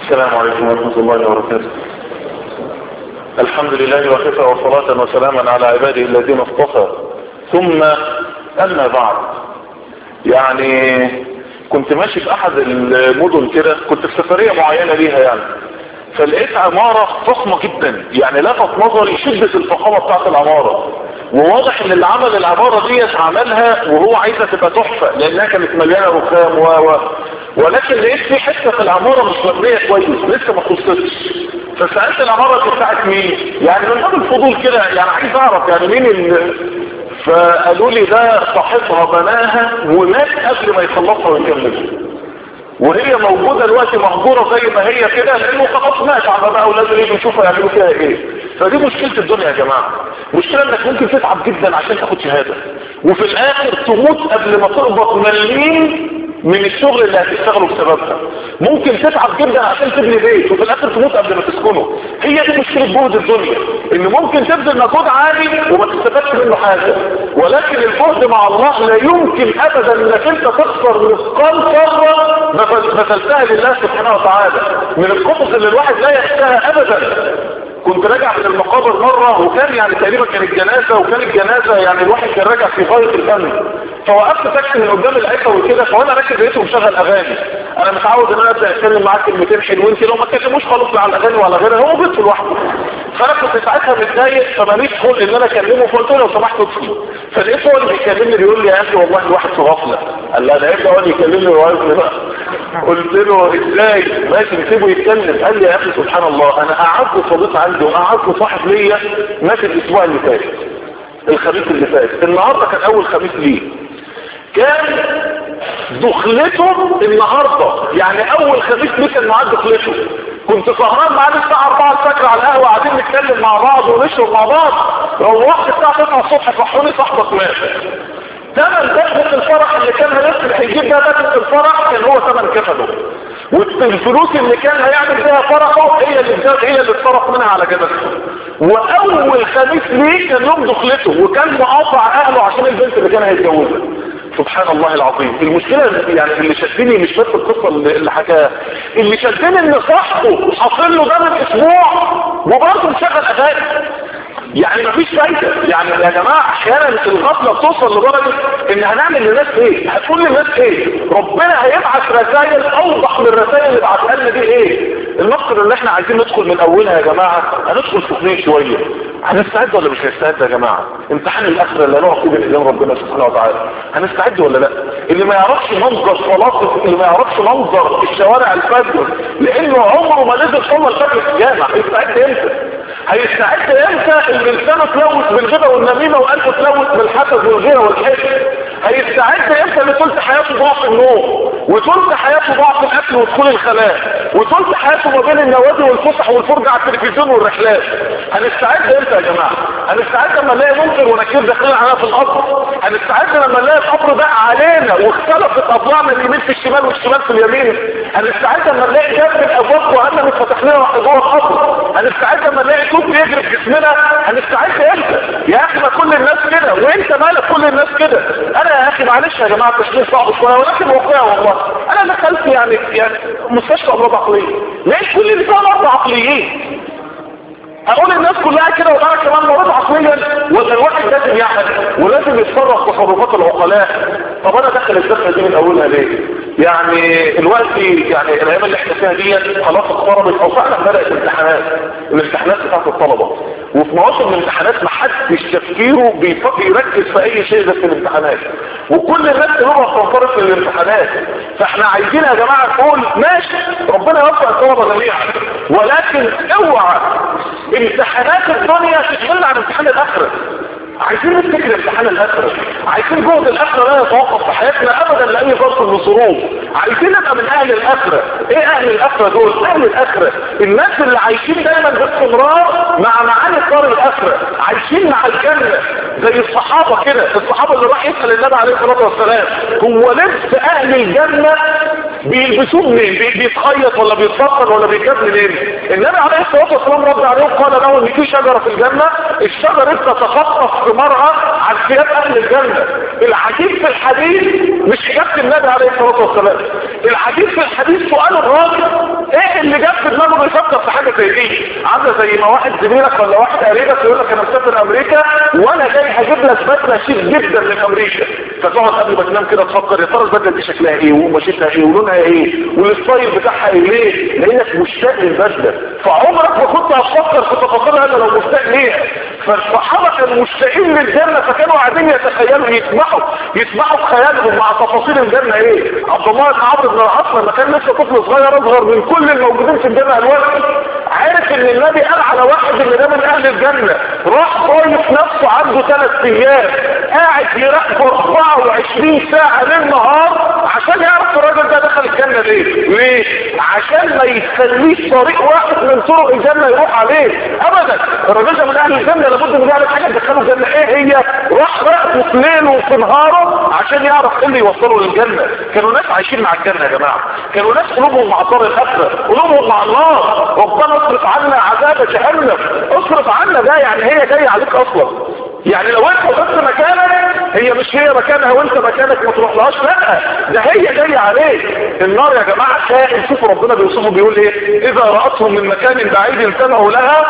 السلام عليكم ورحمة الله وبركاته الحمد لله وكفى وصلاة وسلاما على عباده الذين اصطفى ثم أما بعد يعني كنت ماشي في أحد المدن كده كنت في سفرية معينة ليها يعني فلقيت عمارة فخمة جدا يعني لفت نظري شدة الفخامة بتاعت العمارة وواضح ان اللي عمل العمارة ديت عملها وهو عايزة تبقى تحفة لانها كانت مليانة رخام و و ولكن لقيت في حتة في العمارة مش مبنية كويس لسه ما خلصتش فسألت العمارة دي بتاعت مين يعني من باب الفضول كده يعني عايز اعرف يعني مين ال... فقالوا لي ده صاحبها بناها ومات قبل ما يخلصها ويكملها وهي موجودة دلوقتي مهجورة زي ما هي كده لانه خلاص مات على بقى اولاده يجوا يشوفوا يعملوا فيها ايه فدي مشكلة الدنيا يا جماعة مشكلة انك ممكن تتعب جدا عشان تاخد شهادة وفي الاخر تموت قبل ما تقبض مليم من الشغل اللي هتشتغله بسببها ممكن تتعب جدا عشان تبني بيت وفي الاخر تموت قبل ما تسكنه هي دي مشكلة جهد الدنيا ان ممكن تبذل مجهود عالي وما تستفادش منه حاجة ولكن الجهد مع الله لا يمكن ابدا انك انت تخسر مثقال ذره مثلتها لله سبحانه وتعالى من القصص اللي الواحد لا يخشاها ابدا كنت راجع من المقابر مرة وكان يعني تقريبا كانت جنازة وكان الجنازة يعني الواحد كان راجع في غاية الفن فوقفت تاكسي من قدام العيشة وكده فوانا راكب لقيته مشغل اغاني انا متعود ان انا ابدا اتكلم معاك كلمتين حلوين كده وما اتكلموش خالص لا على الاغاني ولا غيرها هو بيطفي لوحده فانا كنت ساعتها متضايق فماليش خلق ان انا اكلمه فقلت له لو سمحت اطفي فلقيت هو اللي بيكلمني بيقول لي يا اخي والله الواحد في غفله قال لا ده يبدا هو اللي يكلمني ويوقفني بقى قلت له ازاي ماشي نسيبه يتكلم قال لي يا اخي سبحان الله انا قعدت صديق عندي وقعدت صاحب ليا ماشي الاسبوع اللي فات الخميس اللي فات النهارده كان اول خميس ليه كان دخلته النهارده يعني اول خميس ليه كان معاه دخلته كنت سهران معاه الساعه 4 الفجر على القهوه قاعدين نتكلم مع بعض ونشرب مع بعض روحت الساعه 9 الصبح صحوني صاحبك مات ثمن دخلة الفرح اللي كان هنفسه هيجيب ده دخلة الفرح كان هو ثمن كفنه والفلوس اللي كان هيعمل بيها فرحه هي اللي هي اللي اتصرف منها على جبهته واول خميس ليه كان يوم دخلته وكان مقاطع اهله عشان البنت اللي كان هيتجوزها سبحان الله العظيم المشكلة يعني اللي شدني مش بس القصة اللي حكاها اللي شدني ان صاحبه حاصل له ده من اسبوع وبرضه مشغل اغاني يعني مفيش فايدة يعني يا جماعة احيانا الغفلة بتوصل لدرجة ان هنعمل للناس ايه هتقول للناس ايه ربنا هيبعث رسائل اوضح من الرسائل اللي بعتها لنا دي ايه المقصد اللي احنا عايزين ندخل من اولها يا جماعة هندخل في اثنين شوية هنستعد ولا مش هنستعد يا جماعة امتحان الاخرة اللي هنقف فيه باذن ربنا سبحانه وتعالى هنستعد ولا لا اللي ما يعرفش منظر صلاة اللي ما يعرفش منظر الشوارع الفجر لانه عمره ما نزل صلى الفجر في الجامع هيستعد امتى هيستعد امتى اللي لسانه تلوث بالغيبه والنميمه وقلبه تلوث بالحسد والغيره والحقد هيستعد امتى اللي ثلث حياته ضعف النوم وثلث حياته ضعف الاكل ودخول الخلاء وثلث حياته ما بين النوادي والفسح والفرجه على التلفزيون والرحلات هنستعد امتى يا جماعه هنستعد لما نلاقي منكر ونكير داخلين علينا في القبر هنستعد لما نلاقي القبر ده علينا واختلفت اضلاعنا اليمين في الشمال والشمال في اليمين هنستعد لما نلاقي جنب الابواب وهنا متفتح لنا جوه القبر هنستعد لما نلاقي توب بيجري في جسمنا هنستعد امتى يا اخي ما كل الناس كده وانت مالك كل الناس كده انا يا اخي معلش يا جماعه التشخيص صعب شويه ولكن واقعي والله انا دخلت يعني يعني مستشفى امراض عقليه ليه كل اللي فيها مرضى عقليين هقول الناس كلها كده وانا كمان مريض عقليا ولا الواحد لازم يعمل ولازم يتصرف تصرفات العقلاء طب انا داخل الدخله دي من اولها ليه يعني الوقت يعني الايام اللي احنا فيها دي خلاص اقتربت او فعلا بدات الامتحانات الامتحانات بتاعت الطلبه وفي مواسم الامتحانات ما حدش تفكيره بيفكر يركز في اي شيء غير في الامتحانات وكل الناس تبقى بتنطلق في الامتحانات فاحنا عايزين يا جماعه نقول ماشي ربنا يوفق الطلبه جميعا ولكن اوعى امتحانات الدنيا تشغلنا عن امتحان الاخره عايزين نفتكر امتحان الاخره عايزين جهد الاخره لا يتوقف في حياتنا ابدا لاي ظرف من الظروف عايزين نبقى من اهل الاخره ايه اهل الاخره دول اهل الاخره الناس اللي عايشين دايما باستمرار مع معاني دار الاخره عايشين مع الجنه زي الصحابه كده الصحابه اللي راح يسال النبي عليه الصلاه والسلام هو لبس اهل الجنه بيلبسوه منين بي- بيتخيط ولا بيتفصل ولا بيتجاب منين النبي عليه الصلاه والسلام رد عليه وقال له ان في شجره في الجنه الشجره تتخطف ثمارها عن ثياب اهل الجنه العجيب في الحديث مش اجابه النبي عليه الصلاه والسلام العجيب في الحديث سؤال الراجل ايه اللي جاب في دماغه بيفكر في حاجه زي دي عامله زي ما واحد زميلك ولا واحد قريبك يقول لك انا مسافر امريكا وانا جاي هجيب لك بدله شيك جدا من امريكا فتقعد قبل ما تنام كده تفكر يا ترى البدله دي شكلها ايه وقماشتها ايه ولونها ايه والستايل بتاعها ايه ليه لانك مشتاق للبدله فعمرك ما كنت هتفكر في تفاصيلها الا لو مشتاق ليها فالصحابه كانوا مشتاقين للجنه فكانوا قاعدين يتخيلوا يسمعوا يسمعوا في خيالهم مع تفاصيل الجنه ايه عبد الله بن عمرو بن العاص لما كان لسه طفل صغير اصغر من كل الموجودين في الجنه دلوقتي عارف ان النبي قال على واحد ان ده من اهل الجنه راح ضايف نفسه عنده ثلاث ايام قاعد يراقبه 24 ساعه ليل نهار عشان يعرف الراجل ده دخل الجنه ليه ليه عشان ما يخليش طريق واحد من طرق الجنه يروح عليه ابدا الراجل ده من اهل الجنه لابد انه يعمل حاجه تدخله الجنه ايه هي راح راقبه في ليله وفي نهاره عشان يعرف ايه اللي يوصله للجنه كانوا ناس عايشين مع الجنه يا جماعه كانوا ناس قلوبهم مع دار الاخره قلوبهم مع الله ربنا اصرف عنا عذاب جهنم اصرف عنا ده يعني هي جايه عليك اصلا يعني لو انت وقفت مكانك هي مش هي مكانها وانت مكانك ما تروحلهاش لا ده هي جايه عليك النار يا جماعه كائن شوفوا ربنا بيوصفه بيقول ايه اذا راتهم من مكان بعيد سمعوا لها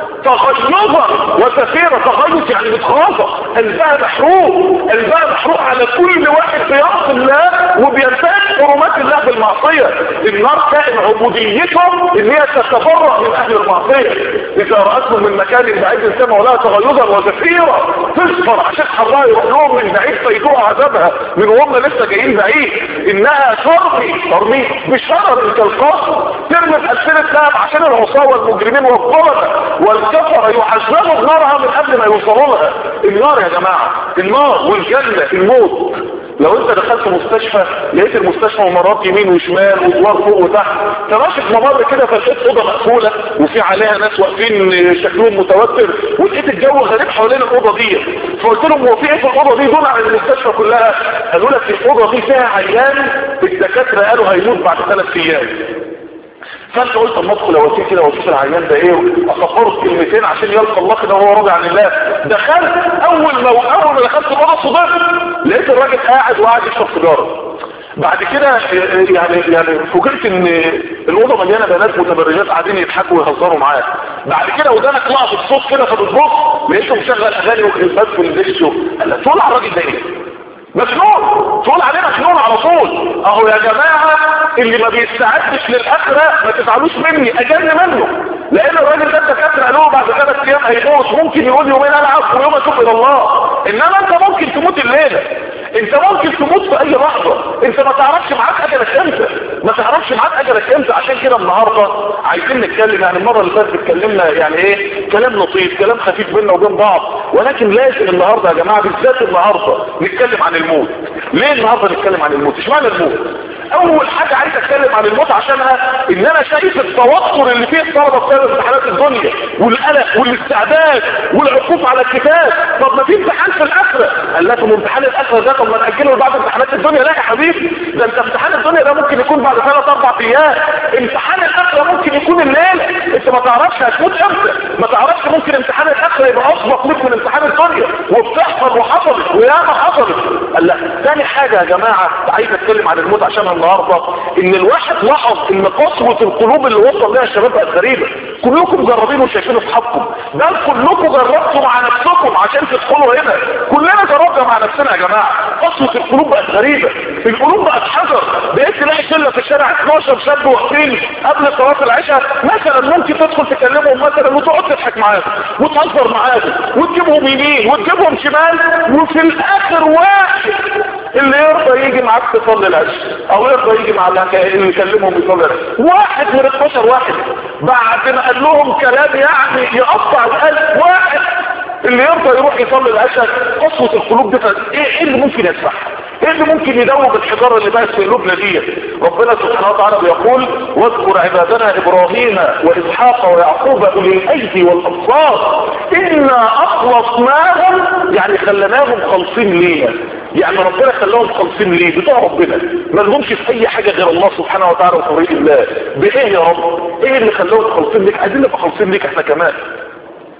تغيظا وسفيرة تغيظ يعني بتخاف قلبها محروق قلبها محروق على كل واحد بيعصي الله وبينتهك حرمات الله بالمعصيه النار كائن عبوديتهم ان هي تتبرأ من اهل المعصيه اذا راتهم من مكان بعيد سمعوا لها تغيظا وزفيرا تصفر عشان حرها يروح لهم من بعيد فيدوق عذابها من وهم لسه جايين بعيد انها ترمي ترمي بشرر كالقصر ترمي بأسفل الذهب عشان العصاة والمجرمين والظلمة والكفر يعذبوا بنارها من قبل ما يوصلوا لها النار يا جماعة النار والجنة الموت لو انت دخلت مستشفى لقيت المستشفى ممرات يمين وشمال وادوار فوق وتحت تماشي في ممر كده فلقيت اوضه مقفوله وفي عليها ناس واقفين شكلهم متوتر ولقيت الجو غريب حوالين الاوضه دي فقلت لهم هو في ايه في الاوضه دي دول عن المستشفى كلها قالوا لك الاوضه دي فيها عيان الدكاتره قالوا هيموت بعد ثلاث ايام فانت قلت اما ادخل اواسيه كده واشوف العيان ده ايه اصفره كلمتين عشان يلقى الله كده وهو راضي عن الله دخلت اول ما اول ما دخلت الاوضه صدقت لقيت الراجل قاعد وقاعد يشرب سيجاره بعد كده يعني يعني فوجئت ان الاوضه مليانه بنات متبرجات قاعدين يضحكوا ويهزروا معاه بعد كده ودانك لقط الصوت كده فبتبص لقيته مشغل اغاني وكلمات في الدش قال لك طول على الراجل ده ايه مجنون تقول عليه مجنون على طول اهو يا جماعة اللي ما بيستعدش للاخرة ما تزعلوش مني اجن منه لان الراجل ده الدكاتره قالوا بعد ثلاث ايام هيموت ممكن يقول يومين العب ويوم اتوب الى الله انما انت ممكن تموت الليله انت ممكن تموت في اي لحظه انت ما تعرفش معاك اجلك امتى ما تعرفش معاك اجلك امتى عشان كده النهارده عايزين نتكلم يعني المره اللي فاتت اتكلمنا يعني ايه كلام لطيف كلام خفيف بيننا وبين بعض ولكن لازم النهارده يا جماعه بالذات النهارده نتكلم عن الموت ليه النهارده نتكلم عن الموت اشمعنى الموت اول حاجة عايز اتكلم عن الموت عشانها ان انا شايف التوتر اللي فيه الطلبة بسبب امتحانات الدنيا والقلق والاستعداد والعقوف على الكتاب طب ما في امتحان في الاخرة قال لكم امتحان الاخرة ده طب ما نأجله بعد امتحانات الدنيا لا يا حبيبي ده انت امتحان الدنيا ده ممكن يكون بعد ثلاث اربع ايام امتحان الاخرة ممكن يكون الليلة انت ما تعرفش هتموت امتى ما تعرفش ممكن امتحان الاخرة يبقى اسبق لك من امتحان الدنيا وبتحصل وحصلت وياما حصلت قال لا ثاني حاجة يا جماعة عايز اتكلم عن الموت عشان النهاردة ان الواحد لاحظ ان قسوة القلوب اللي وصل لها الشباب بقت غريبة كلكم جربين وشايفين اصحابكم بل كلكم جربتوا مع نفسكم عشان تدخلوا هنا كلنا جربنا مع نفسنا يا جماعة قسوة القلوب بقت غريبة القلوب بقت حجر بقيت تلاقي شلة في الشارع 12 شاب واقفين قبل صلاة العشاء مثلا ممكن تدخل تكلمهم مثلا وتقعد تضحك معاهم وتهزر معاهم وتجيبهم يمين وتجيبهم شمال وفي الاخر واحد اللي يرضى يجي معاك تصلي العشاء او يرضى يجي مع اللي يكلمهم يصلي العشاء واحد من 12 واحد بعد ما قال لهم كلام يعني يقطع القلب واحد اللي يرضى يروح يصلي العشاء قسوة القلوب دي ايه ايه اللي ممكن يدفعها ايه اللي ممكن يدوب الحجارة اللي بقت في قلوبنا دي ربنا سبحانه وتعالى بيقول واذكر عبادنا ابراهيم واسحاق ويعقوب اولي الايدي والابصار انا اخلصناهم يعني خلناهم خالصين لينا يعني ربنا خلاهم خالصين ليه بتوع ربنا ما لهمش في اي حاجة غير الله سبحانه وتعالى وطريق الله بايه يا رب ايه اللي خلاهم خالصين ليك عايزين نبقى خالصين ليك احنا كمان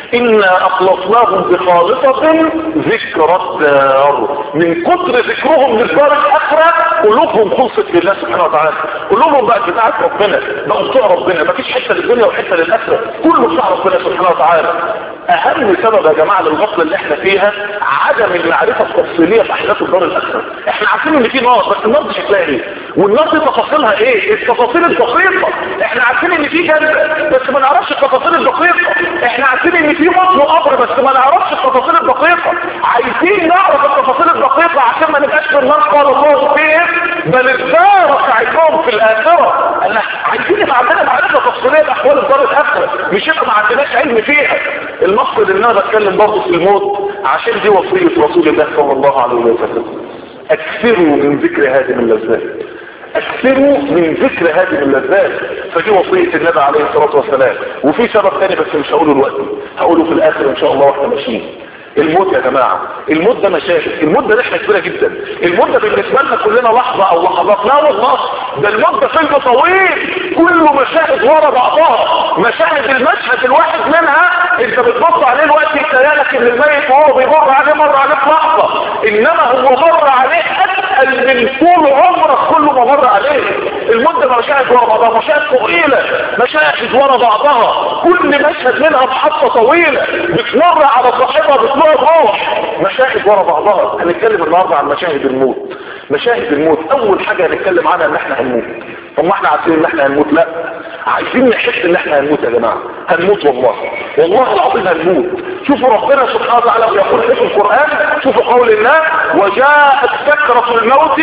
إنا أخلصناهم بخالصة ذكر الدار من كتر ذكرهم للدار الآخرة قلوبهم خلصت لله سبحانه وتعالى قلوبهم بقت بتاعت ربنا بقوا بتوع ربنا مفيش حتة للدنيا وحتة للآخرة كله بتاع ربنا سبحانه وتعالى أهم سبب يا جماعة للغفلة اللي احنا فيها عدم المعرفة التفصيلية في أحداث الدار الآخرة احنا عارفين ان في نار بس النار دي شكلها ايه والنار دي تفاصيلها ايه التفاصيل الدقيقة احنا عارفين ان في جنة بس ما نعرفش التفاصيل الدقيقة احنا عارفين ان في موت وقبر بس ما نعرفش التفاصيل الدقيقة عايزين نعرف التفاصيل الدقيقة عشان ما نبقاش في النار قال الله فيهم بل الدار ساعدهم في الآخرة انا عايزين يبقى عندنا معرفة تفصيلية بأحوال الدار الآخرة مش يبقى ما عندناش علم فيها المقصد ان انا بتكلم برضه في الموت عشان دي وصية رسول الله صلى الله عليه وسلم اكثروا من ذكر هذه اللذات اكثروا من ذكر هذه اللذات فدي وصية النبي عليه الصلاة والسلام وفي سبب ثاني بس مش هقوله دلوقتي هقوله في الاخر ان شاء الله واحنا ماشيين الموت يا جماعة الموت ده مشاكل الموت ده رحلة كبيرة جدا الموت ده بالنسبة لنا كلنا لحظة او لحظات لا والله ده الموت ده فيلم طويل كله مشاهد ورا بعضها مشاهد المشهد الواحد منها انت بتبص عليه الوقت يتخيلك ان الميت وهو بيمر عليه مر عليه في لحظة انما هو مر عليه اتقل من طول عمرك كله ما مر عليه الموت ده مشاهد ورا بعضها مشاهد طويلة مشاهد ورا بعضها كل مشهد منها محطة طويلة بتمر على صاحبها بتمر الروح مشاهد ورا بعضها هنتكلم النهارده عن مشاهد الموت مشاهد الموت اول حاجة هنتكلم عنها ان احنا هنموت طب ما احنا عارفين ان احنا هنموت لا عايزين نحس ان احنا هنموت يا جماعة هنموت والله والله العظيم هنموت شوفوا ربنا سبحانه وتعالى بيقول في القرآن شوفوا قول الله وجاءت سكرة الموت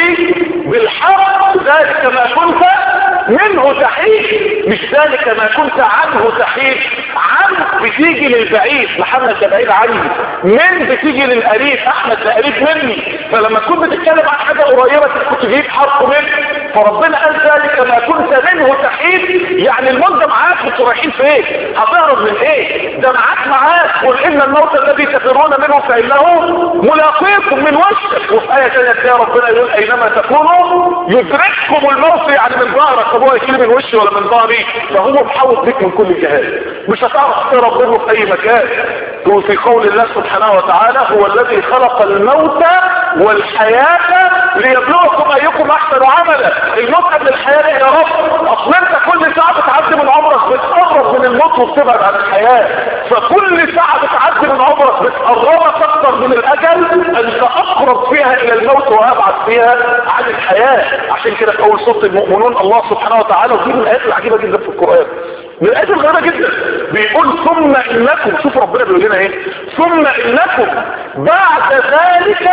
بالحق ذلك ما كنت منه تحيد مش ذلك ما كنت عنه تحيد عن بتيجي للبعيد محمد ده بعيد عني من بتيجي للقريب احمد ده قريب مني فلما تكون بتتكلم عن حاجة قريبة كنت تجيب حرف منه فربنا قال ذلك ما كنت منه تحيد يعني المدة معاك كنتوا رايحين فين هتهرب من ايه ده معاك معاك قل ان الموت الذي تفرون منه فانه ملاقيكم من وشك وفي آية تانية يا ربنا يقول اينما تكونوا يدرككم الموت يعني من ظهرك طب هو يشيل من وشي ولا من ظهري فهو محاوط بك من كل الجهات مش هتعرف تهرب منه في اي مكان وفي قول الله سبحانه وتعالى هو الذي خلق الموت والحياة ليبلوكم ايكم احسن عملا الموت قبل الحياة يا رب اصل انت كل ساعة بتعدي من عمرك بتقرب من الموت وبتبعد عن الحياة فكل ساعة بتعدي من عمرك بتقربك اكتر من الاجل انت اقرب فيها الى الموت وابعد فيها عن الحياة عشان كده في اول سورة المؤمنون الله سبحانه وتعالى ودي من الايات العجيبة جدا في القرآن من الآيات الغريبة جدا بيقول ثم إنكم شوف ربنا بيقول لنا إيه ثم إنكم بعد ذلك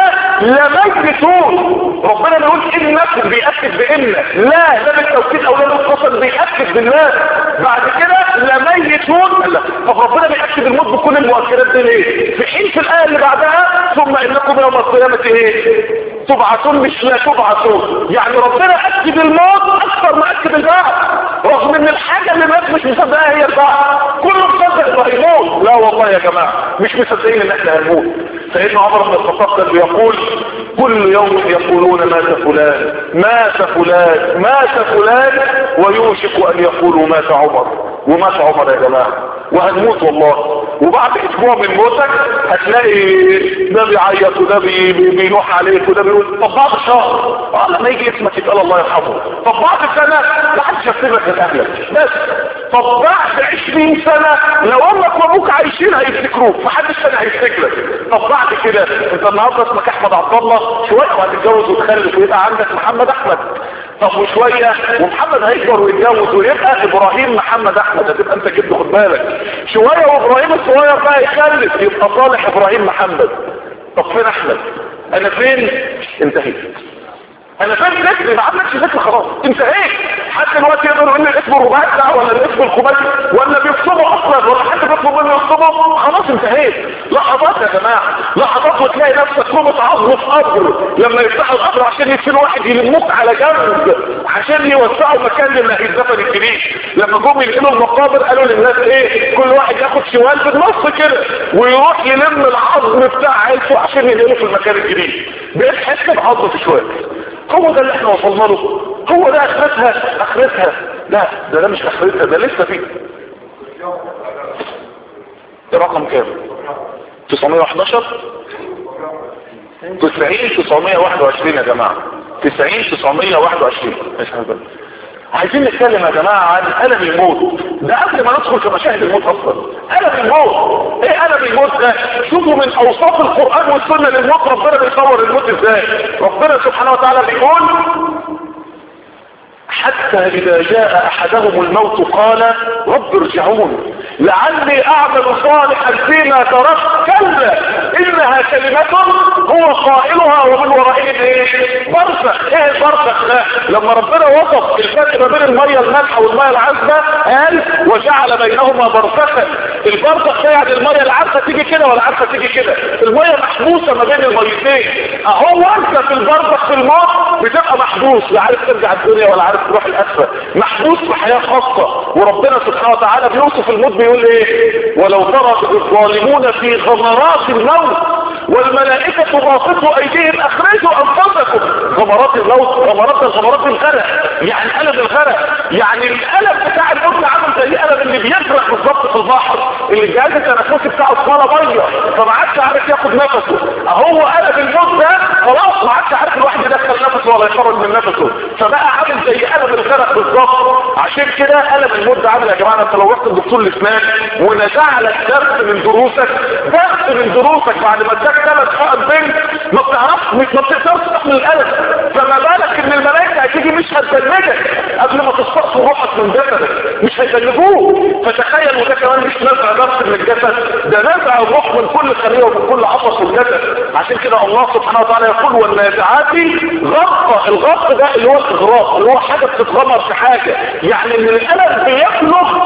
لميتون ربنا بيقول إنكم بيأكد بإن لا لا بالتوكيد أو لا بالقصد بيأكد بالله بعد كده لميتون لا طب ربنا بيأكد الموت بكل المؤكدات دي ليه في حين في الآية اللي بعدها ثم إنكم يوم القيامة إيه تبعثون مش لا تبعثون يعني ربنا أكد الموت أكثر ما أكد البعث رغم ان الحاجة اللي الناس مش مصدقها هي البعث كله مصدق انه هيموت لا والله يا جماعة مش مصدقين ان احنا هنموت سيدنا عمر بن الخطاب كان بيقول كل يوم يقولون مات فلان مات فلان مات فلان ويوشك ان يقولوا مات عمر ومات عمر يا جماعة وهنموت والله وبعد اسبوع من موتك هتلاقي ده بيعيط وده بي بي بينوح عليك وده بيقول طب بعد شهر اه لما يجي اسمك يتقال الله يرحمه طب بعد سنة لا حدش يفتكرك من اهلك بس طب بعد 20 سنة لو امك وابوك عايشين هيفتكروك محدش تاني هيفتكرك طب بعد كده انت النهارده اسمك احمد عبد الله شويه وهتتجوز وتخلف ويبقى عندك محمد احمد طب وشويه ومحمد هيكبر ويتجوز ويبقى ابراهيم محمد احمد هتبقى انت جد خد بالك شويه وابراهيم الصغير بقى يخلف يبقى صالح ابراهيم محمد طب فين احمد انا فين انتهيت انا فاهم ذكر ما عندكش ذكر خلاص انتهيت حتى الوقت يقدروا يقول الاسم الرباعي ولا الاسم الخماسي ولا بيكتبوا اصلا ولا حد بيطلب منه يكتبه خلاص انتهيت لحظات يا جماعه لحظات وتلاقي نفسك كومة عظم في قبر لما يفتحوا القبر عشان يدفنوا واحد يلموك على جنب عشان يوسعوا مكان اللي هيتدفن الجديد لما جم ينقلوا المقابر قالوا للناس ايه كل واحد ياخد شوال بالنص كده ويروح يلم العظم بتاع عيلته عشان ينقله في المكان الجديد بقيت حته بعظم في شوال هو ده اللي احنا وصلنا له هو ده اخرتها اخرتها لا ده ده مش اخرتها ده لسه فيه رقم كام 911 90 921 يا جماعة 90 921 مش هبل عايزين نتكلم يا جماعة عن ألم الموت ده قبل ما ندخل في مشاهد الموت أصلا ألم الموت إيه ألم الموت ده شوفوا من أوصاف القرآن والسنة للموت ربنا بيصور الموت إزاي ربنا سبحانه وتعالى بيقول حتى إذا جاء أحدهم الموت قال رب ارجعون لعلي أعمل صالحا فيما تركت كلا إنها كلمة هو قائلها ومن ورائهم إيه برزخ إيه البرزخ ده لما ربنا وصف الفرق ما بين المية المالحة والمية العذبة قال وجعل بينهما برزخا البرزخ ده يعني المية العذبة تيجي كده ولا عارفة تيجي كده المية محبوسة ما بين الميتين أهو أنت في البرزخ في الموت بتبقى محبوس لا عارف ترجع الدنيا ولا عارف تروح الأسفل محبوس في حياة خاصة وربنا سبحانه وتعالى بيوصف الموت بيقول ايه ولو ترى الظالمون في غمرات الموت والملائكة باسطوا ايديهم اخرجوا انفسكم غمرات الموت غمرات غمرات الغرق يعني الم الغرق يعني الالم بتاع الموت عامل زي الالم اللي بيغرق بالظبط في البحر اللي الجهاز التنفسي بتاعه اتملى ميه فما عادش عارف ياخد نفسه اهو الم الموت ده خلاص ما عادش عارف الواحد يدخل نفسه ولا يخرج من نفسه فبقى عامل زي الم الغرق بالظبط عشان كده الم الموت ده عامل يا جماعه انت لو رحت لدكتور الاسنان ونزع لك درس من دروسك درس من دروسك بعد ما اداك ثلاث حقن بنت ما بتعرفش مش ما بتقدرش تحمل الالم فما بالك ان الملائكه هتيجي مش هتبلجك قبل ما تستقصوا روحك من جسدك مش هيبلجوك فتخيل وده كمان مش نزع درس من الجسد ده نزع الروح من كل خليه ومن كل عصب في الجسد عشان كده الله سبحانه وتعالى يقول والنازعات غرق الغرق ده اللي هو الاغراق اللي هو حاجه بتتغمر في حاجه يعني ان الالم بيخلق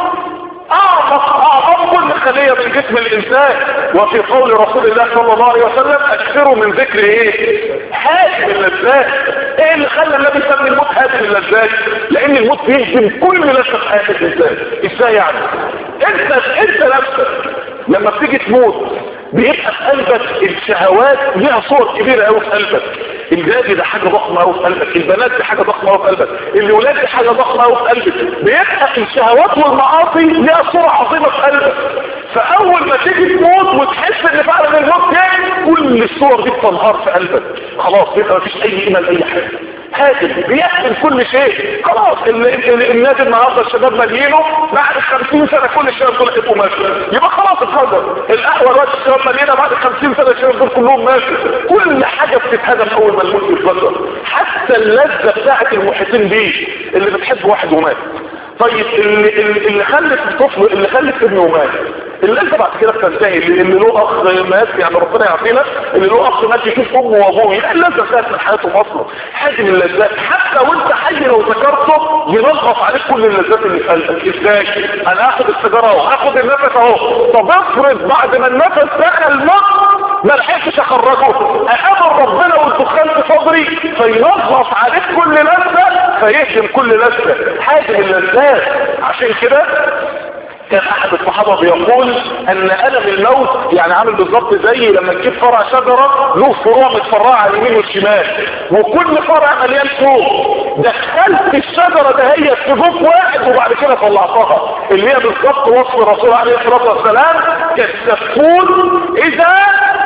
اعمق اعمق كل خلية من جسم الانسان وفي قول رسول الله صلى الله عليه وسلم اكثروا من ذكر ايه هادم اللذات ايه اللي خلى النبي يسمي الموت هادم اللذات لان الموت بيهدم كل لذة في حياة الانسان ازاي يعني انت انت نفسك لما بتيجي تموت بيبقى في قلبك الشهوات ليها صور كبيرة قوي في قلبك الجاد ده حاجة ضخمة قوي في قلبك البنات دي حاجة ضخمة قوي في قلبك الولاد دي حاجة ضخمة قوي في قلبك بيبقى الشهوات والمعاصي ليها صورة عظيمة في قلبك فاول ما تيجي تموت وتحس ان فعلا الموت جاي كل الصور دي بتنهار في قلبك خلاص بيبقى مفيش اي قيمة لاي حاجة هادم بيحمل كل شيء خلاص النادي النهارده الشباب مليينه بعد 50 سنه كل الشباب دول هيبقوا ماشوا يبقى خلاص اتهدم القهوه دلوقتي الشباب مليانه بعد 50 سنه الشباب دول كلهم ماشوا كل حاجه بتتهدم اول ما الموت يتبدل حتى اللذه بتاعت المحيطين بيه اللي بتحب واحد ومات طيب اللي, اللي خلف طفل اللي خلف ابنه ومات اللي انت بعد كده بتنتهي اللي, اللي له اخ مات يعني ربنا يعطينا اللي له اخ مات يشوف امه وابوه يعني اللذه بتاعت من حياته اصلا حاجه من اللذات حتى وانت حي لو ذكرته ينغص عليك كل اللذات اللي في قلبك ازاي انا هاخد السيجاره اهو هاخد النفس اهو طب افرض بعد ما النفس دخل مصر ما لحقتش اخرجه اقابل ربنا والدخان في صدري فينغص عليك كل لذه فيهدم كل لذه حاجه من اللذات عشان كده كان احد الصحابة بيقول ان الم الموت يعني عامل بالظبط زي لما تجيب فرع شجرة له فروع متفرعة على اليمين والشمال وكل فرع مليان فوق دخلت الشجرة ده هي في جوف واحد وبعد كده طلعتها اللي هي بالظبط وصف الرسول عليه الصلاة والسلام كالسفون اذا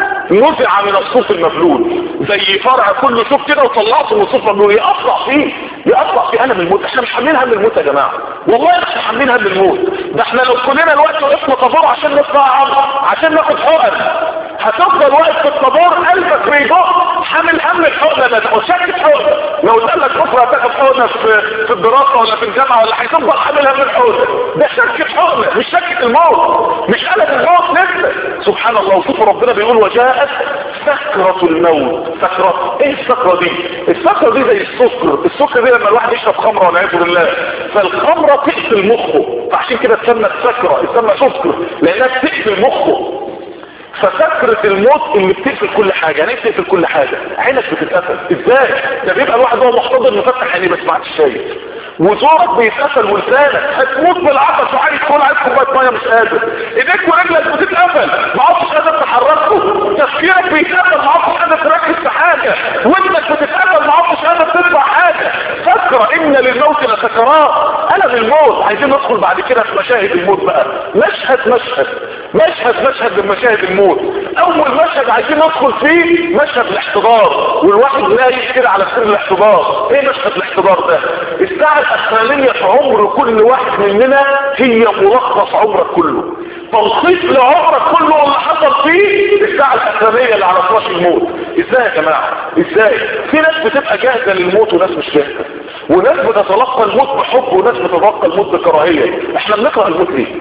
نزع من الصوف المبلول زي فرع كله شوف كده وطلعته من الصوف المبلول يقطع فيه يقطع في الم الموت احنا مش حاملين هم الموت يا جماعه والله احنا حاملين هم الموت ده احنا لو كلنا الوقت وقفنا طابور عشان نطلع عشان ناخد حقن هتفضل واقف في الطابور قلبك بيدق حامل هم الحقنه ده وشك حقنه لو قلت لك بكره هتاخد حقنه في في الدراسه ولا في الجامعه ولا هتفضل حامل هم الحقنه ده شك حقنه مش شك الموت مش قلب الموت لسه سبحان الله وشوف ربنا بيقول وجاءت سكرة الموت سكرة ايه السكرة دي السكرة دي زي السكر السكر دي لما الواحد يشرب خمرة والعياذ بالله فالخمرة تقتل مخه فعشان كده تسمى سكرة تسمى سكر لانها بتقتل مخه فسكرة الموت اللي بتقفل كل حاجة يعني ايه بتقفل كل حاجة عينك بتتقفل ازاي ده بيبقى الواحد هو محتضر مفتح عينيه بس ما عادش شايف وزورك بيتقفل ولسانك هتموت بالعطش وعايز تقول عايز كوبايه ميه مش قادر ايديك ورجلك بتتقفل ما عادش قادر تحركه تفكيرك بيتقفل ما عادش قادر تركز في حاجه ودنك بتتقفل ما عادش قادر تسمع حاجه فكر ان للموت لسكرات الم الموت عايزين ندخل بعد كده في مشاهد الموت بقى مشهد مشهد مشهد مشهد من مشاهد الموت اول مشهد عايزين ندخل فيه مشهد الاحتضار والواحد نايم كده على سر الاحتضار ايه مشهد الاحتضار ده الساعة الاخرانية في عمر كل واحد مننا هي ملخص عمرك كله تلخيص لعمرك كله اللي حصل فيه الساعة الاخرانية اللي على فراش الموت ازاي يا جماعة ازاي في ناس بتبقى جاهزة للموت وناس مش جاهزة وناس بتتلقى الموت بحب وناس بتتلقى الموت بكراهية احنا بنكره الموت ليه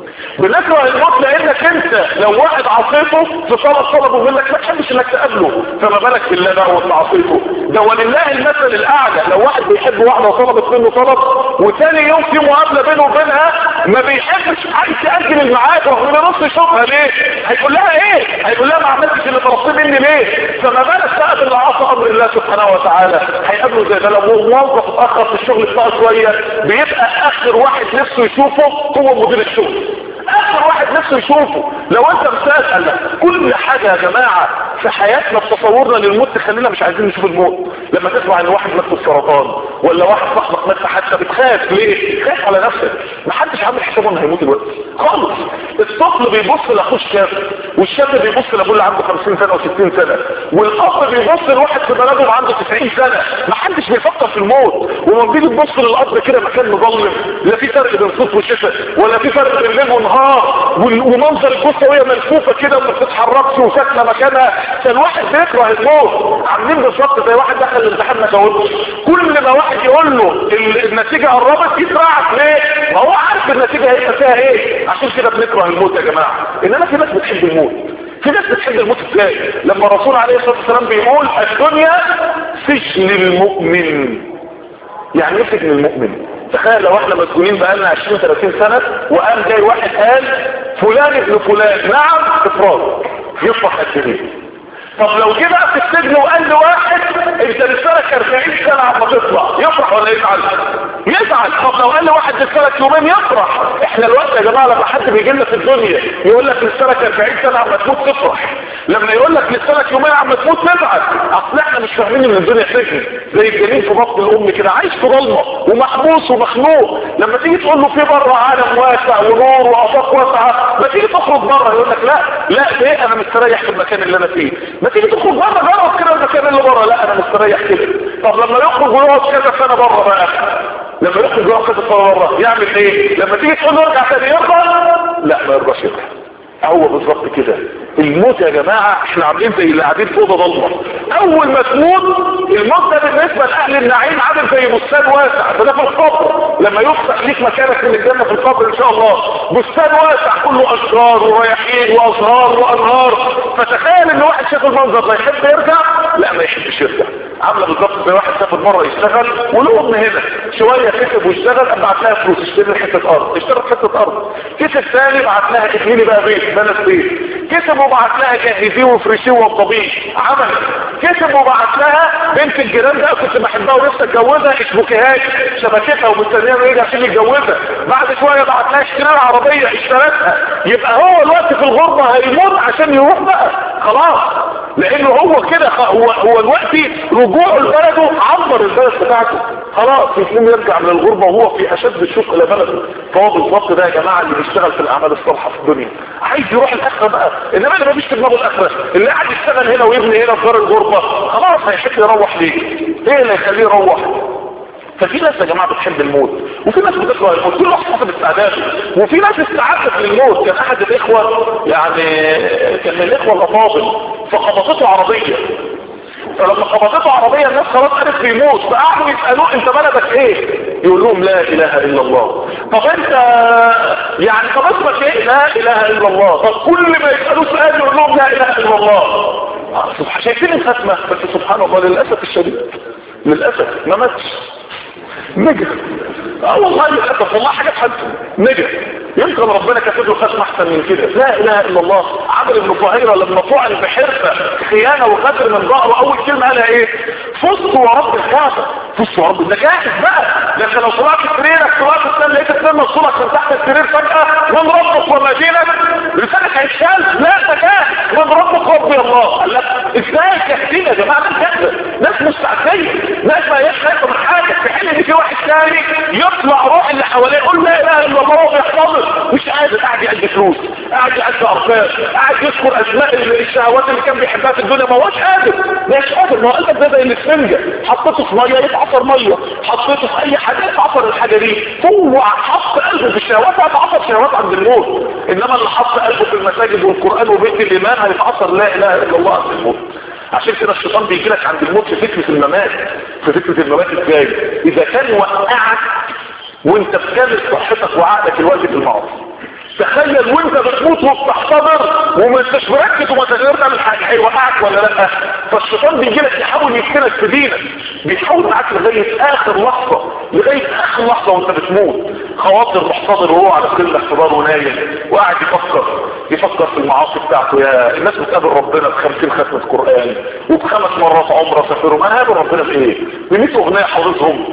بنكره الموت لانك انت لو واحد عصيته في صلاة طلبه منك ما تحبش انك تقابله فما بالك بالله بقى وانت عصيته ده ولله المثل الاعلى لو واحد بيحب واحده وطلبت منه طلب وثاني يوم في مقابله بينه وبينها ما بيحبش عايز ياجل الميعاد رغم ان نص يشوفها ليه هيقول لها ايه هيقول لها ما عملتش اللي طلبتيه مني ليه فما بالك بقى باللي عصى امر الله سبحانه وتعالى هيقابله زي ده لو موظف اتاخر في الشغل بتاعه شويه بيبقى اخر واحد نفسه يشوفه هو مدير الشغل اخر واحد نفسه يشوفه لو انت مسأل كل حاجة يا جماعة في حياتنا في تصورنا للموت تخلينا مش عايزين نشوف الموت لما تسمع ان واحد مات بالسرطان ولا واحد صاحبك مات في حادثه بتخاف ليه خايف على نفسك محدش عامل حسابه انه هيموت دلوقتي خالص الطفل بيبص لاخوه الشاب والشاب بيبص لابوه اللي عنده 50 سنه و60 سنه والاب بيبص لواحد في بلده اللي عنده 90 سنه محدش بيفكر في الموت وما بيجي تبص للاب كده مكان مظلم لا في فرق بين صوت وشفا ولا في فرق بين ليل ونهار ومنظر الجثه وهي ملفوفه كده وما بتتحركش وساكنه مكانها فالواحد بيكره الموت عاملين بالظبط زي واحد دخل الامتحان ما جاوبش كل ما واحد يقول له النتيجه قربت يترعش ليه؟ ما هو عارف النتيجه هيبقى فيها ايه عشان كده بنكره الموت يا جماعه انما في ناس بتحب الموت في ناس بتحب الموت ازاي لما الرسول عليه الصلاه والسلام بيقول الدنيا سجن المؤمن يعني ايه سجن المؤمن تخيل لو احنا مسجونين بقالنا 20 30 سنه وقام جاي واحد قال فلان ابن فلان نعم افراد يفرح قد ايه طب لو جه بقى في السجن وقال لواحد انت لسانك 40 سنه عم تطلع يفرح ولا يزعل؟ يزعل طب لو قال لواحد لسانك يومين يفرح احنا الوقت يا جماعه لما حد بيجي لنا في الدنيا يقول لك لسانك 40 سنه عم تموت تفرح لما يقول لك لسانك يومين عم تموت تزعل اصل احنا مش فاهمين ان الدنيا سجن زي الجنين في بطن الام كده عايش في ظلمه ومحبوس ومخنوق لما تيجي تقول له في بره عالم واسع ونور وافاق واسعه ما تيجي تخرج بره يقول لك لا لا ليه انا مستريح في المكان اللي انا فيه ما تيجي تخرج بره جرب كده المكان اللي بره لا انا مستريح كده طب لما يخرج ويقعد كذا سنه بره بقى لما يخرج ويقعد كذا سنه بره يعمل ايه لما تيجي تقول له ارجع تاني يرضى لا ما يرضاش يرجع هو بالظبط كده الموت يا جماعة احنا عاملين زي اللي قاعدين في اوضه ضلمه اول ما تموت الموت ده بالنسبة لاهل النعيم عامل زي بستان واسع فده في القبر لما يفتح ليك مكانك من الجنة في القبر ان شاء الله بستان واسع كله اشجار ورياحين وازهار وانهار فتخيل ان واحد شاف المنظر ده يحب يرجع لا ما يحبش يرجع عامله بالظبط زي واحد سافر مره يشتغل وله ابن هنا شويه كسب واشتغل قام بعت لها فلوس اشتري حته ارض اشترت حته ارض كسب ثاني بعت لها ابني بقى بيت بنت بيت كسب وبعت لها جهزيه وفرشيه وطبيب عمل كسب وبعت لها بنت الجيران ده كنت بحبها ولسه اتجوزها اشبكيهاش شبكتها ومستنيه يرجع عشان يتجوزها بعد شويه بعت لها اشتري لها عربيه اشترتها يبقى هو الوقت في الغربه هيموت عشان يروح بقى خلاص لانه هو كده هو هو الوقت رجوعه لبلده عمر البلد بتاعته خلاص يسلم يرجع من الغربه وهو في اشد الشوق الى بلده فهو بالظبط ده يا جماعه اللي بيشتغل في الاعمال الصالحه في الدنيا عايز يروح الاخره بقى انما اللي مفيش في دماغه الاخره اللي قاعد يشتغل هنا ويبني هنا في دار الغربه خلاص هيحب يروح ليه ايه اللي يخليه يروح ففي ناس يا جماعه بتحب الموت وفي ناس بتكره الموت كل واحد حسب استعداده وفي ناس استعدت للموت كان احد الاخوه يعني كان من الاخوه الافاضل فخبطته عربيه فلما خبطته عربية الناس خلاص عرف بيموت فقعدوا يسألوه انت بلدك ايه يقول لهم لا اله الا الله طب انت يعني طب اسمك ايه لا اله الا الله طب كل ما يسألوه سؤال يقول لهم لا اله الا الله سبحان شايفين الختمة بس سبحان الله للأسف الشديد للأسف ما ماتش نجح اه والله للأسف والله حاجة حد نجح يمكن ربنا كاتب له ختم احسن من كده لا اله الا الله عمرو بن فهيره لما طعن بحرفه خيانه وغدر من ظهره اول كلمه قالها ايه فزت ورب الكعبه فزت ورب ده جاهز بقى لكن لو طلعت سريرك طلعت السن لقيت السن مصولك من تحت السرير فجاه من ربك وما دينك لسانك هيتشال لا ده جاهز من ربك ربي الله قال لك ازاي كاتبين يا جماعه ده كده ناس مستعديه ناس ما هيش خايفه من حاجه في حين ان في واحد ثاني يطلع روح اللي حواليه صابر مش قادر قاعد يعد فلوس قاعد يعد ارقام قاعد يذكر اسماء الشهوات اللي كان بيحبها في الدنيا ما هوش قادر مش قادر ما هو قلبك ده زي الاسفنجه حطيته في ميه يتعصر ميه حطيته في اي حاجه يتعصر الحاجه دي هو حط قلبه في الشهوات هيتعصر شهوات عند الموت انما اللي حط قلبه في المساجد والقران وبيت الايمان هيتعصر لا اله الا الله عند الموت عشان كده الشيطان بيجي لك عند الموت في فكره الممات في فكره الممات ازاي اذا كان وقعك وانت بكامل صحتك وعقلك الوقت في المعاصي تخيل وانت بتموت وبتحتضر وما انتش مركز وما تقدر تعمل حاجه هيوقعك ولا لا فالشيطان بيجي لك يحاول يفتنك في دينك بيحاول معاك لغايه اخر لحظه لغايه اخر لحظه وانت بتموت خواطر محتضر وهو على كل احتضار ونايم وقاعد يفكر يفكر في المعاصي بتاعته يا الناس بتقابل ربنا ب 50 ختمه قران وبخمس مرات عمره سافروا ما هيقابل ربنا بايه؟ ب 100 اغنيه حافظهم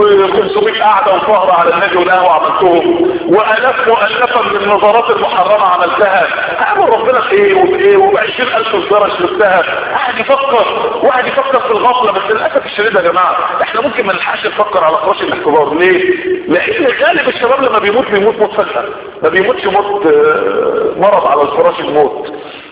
و500 قعده وسهره على النادي والقهوه عملتهم والاف مؤلفه من النظرات المحرمه عملتها هقابل ربنا في ايه وبايه وب 20000 سجاره شربتها قاعد يفكر وقاعد يفكر في الغفله بس للاسف الشديد يا جماعه احنا ممكن ما نلحقش نفكر على فراش الاحتضار ليه؟ لان غالب الشباب لما بيموت بيموت موت فجاه ما بيموتش موت آه، مرض على الفراش الموت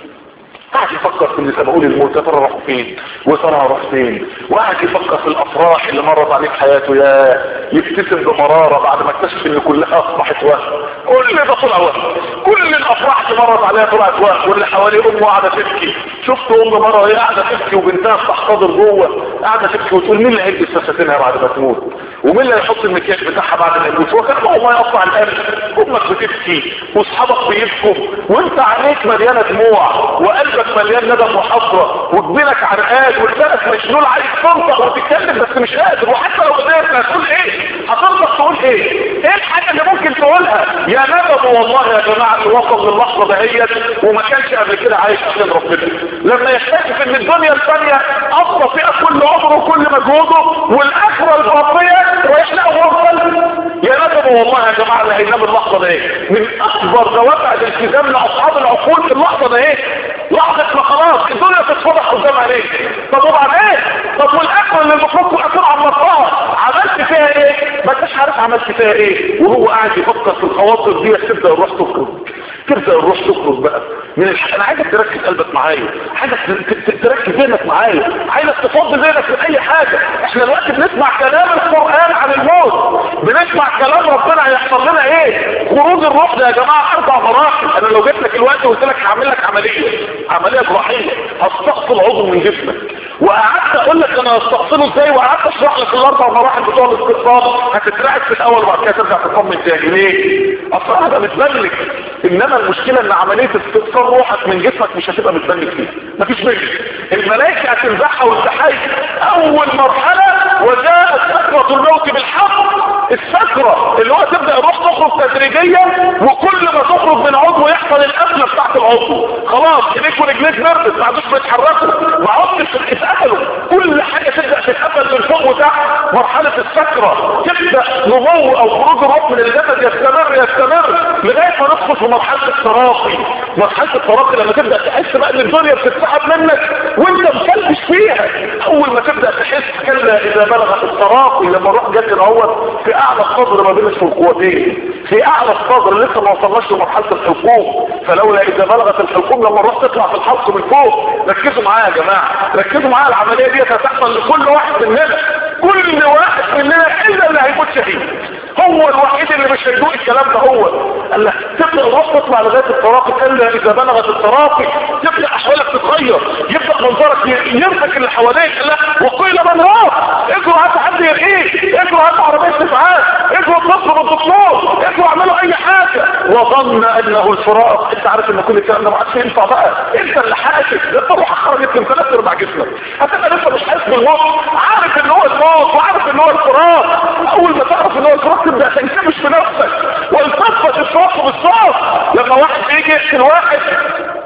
قاعد يفكر في اللي سبقوا لي الموت يا ترى راحوا فين وترى هروح فين وقاعد يفكر في الافراح اللي مرت عليه في حياته يا يبتسم بمراره بعد ما اكتشف ان كلها اصبحت وهم كل ده طلع وهم كل الافراح اللي مرت عليها طلعت وهم واللي حواليه امه قاعده تبكي شفت ام مره وهي قاعده تبكي وبنتها بتحتضر جوه قاعده تبكي وتقول مين اللي هيلبس فساتينها بعد ما تموت ومين اللي هيحط المكياج بتاعها بعد ما يموت وكان والله يقطع القلب امك بتبكي واصحابك بيبكوا وانت عينيك مليانه دموع وقلبك مليان ندم وحسره وجبينك عرقان ولسانك مشلول عليك تنطق وتتكلم بس مش قادر وحتى لو قدرت هتقول ايه هتنطق تقول ايه ايه الحاجه اللي ممكن تقولها يا ندم والله يا جماعه اللي وصل للحظه دهيت وما كانش قبل كده عايش عشان ربنا لما يكتشف ان الدنيا الثانيه افضل فيها كل عمره وكل مجهوده والاخره الفاضيه رايح لها وصل يا ندم والله يا جماعه اللي هينام اللحظه ده ايه من اكبر دوافع الالتزام لاصحاب العقول في اللحظه ده ايه لحظه ما خلاص الدنيا تتفضح قدام عليك طب وبعدين طب والاكل اللي المفروض اكون عمرتها عملت فيها ايه ما انتش عارف عملت فيها ايه وهو قاعد يفكر في الخواطر دي تبدا الروح تخرج تبدا الروح تخرج بقى من الح... انا عايزك تركز قلبك معايا عايزك ت- ت- تركز ذهنك معايا عايزك تفضي ذهنك من اي حاجه احنا دلوقتي بنسمع كلام القران عن الموت بنسمع كلام ربنا هيحصل لنا ايه خروج الروح ده يا جماعه اربع مراحل انا لو جبت لك الوقت وقلت لك هعمل لك عمليه عمليه جراحيه هستأصل عضو من جسمك وقعدت اقول لك انا هستأصله ازاي وقعدت اشرح لك الاربع مراحل بتوع الاستئصال هتترعب في الاول وبعد كده ترجع تطمن تاني ليه؟ اصل انا متملك انما المشكله ان عمليه استئصال روحك من جسمك مش هتبقى متملك فيها مفيش منك الملائكه هتنزعها وانت حي اول مرحله وجاءت سكره الموت بالحق السكره اللي هو تبدا الروح تخرج تدريجيا وكل ما تخرج من عضو يحصل القفله بتاعت العضو خلاص ايديك ورجليك نرفز ما عادوش بيتحركوا ما عدتش اتقفلوا كل حاجه تبدا تتقفل من فوق وتحت مرحله السكره تبدا نمو او خروج الروح من الجسد يستمر يستمر لغايه ما ندخل في مرحله التراقي مرحله التراقي لما تبدا تحس بقى ان الدنيا بتتسحب منك وانت مفلش فيها اول ما تبدا تحس كلا اذا بلغت التراقي لما الروح جت اهوت في اعلى الصدر ما بين الفلقوتين في اعلى الصدر لسه ما وصلناش لمرحله الحلقوم فلولا اذا بلغت الحلقوم لما الروح تطلع في الحلق من فوق ركزوا معايا يا جماعه ركزوا معايا العمليه دي هتحصل لكل واحد مننا كل واحد مننا الا اللي هيموت شهيد هو الوحيد اللي مش هيدوق الكلام ده هو قال لك تبدا الروح تطلع لغايه التراقي الا اذا بلغت التراقي تبدا احوالك تتغير يبدا منظرك يرفك اللي حواليك لا وقيل من راح اجروا هات حد يرقيك اجروا هات عربيه اسعاف اجروا اتصلوا بالدكتور اجروا اعملوا اي حاجه وظن انه الفراق انت عارف ان كل الكلام ده ما عادش ينفع بقى انت اللي حاسس الروح خرجت من ثلاث ارباع جسمك هتبقى لسه مش حاسس بالموت عارف ان هو الموت وعارف ان هو الفراق اول ما تعرف ان هو الفراق تبدا تنكمش في نفسك والتفت الصوت بالصوت لما واحد بيجي يقتل واحد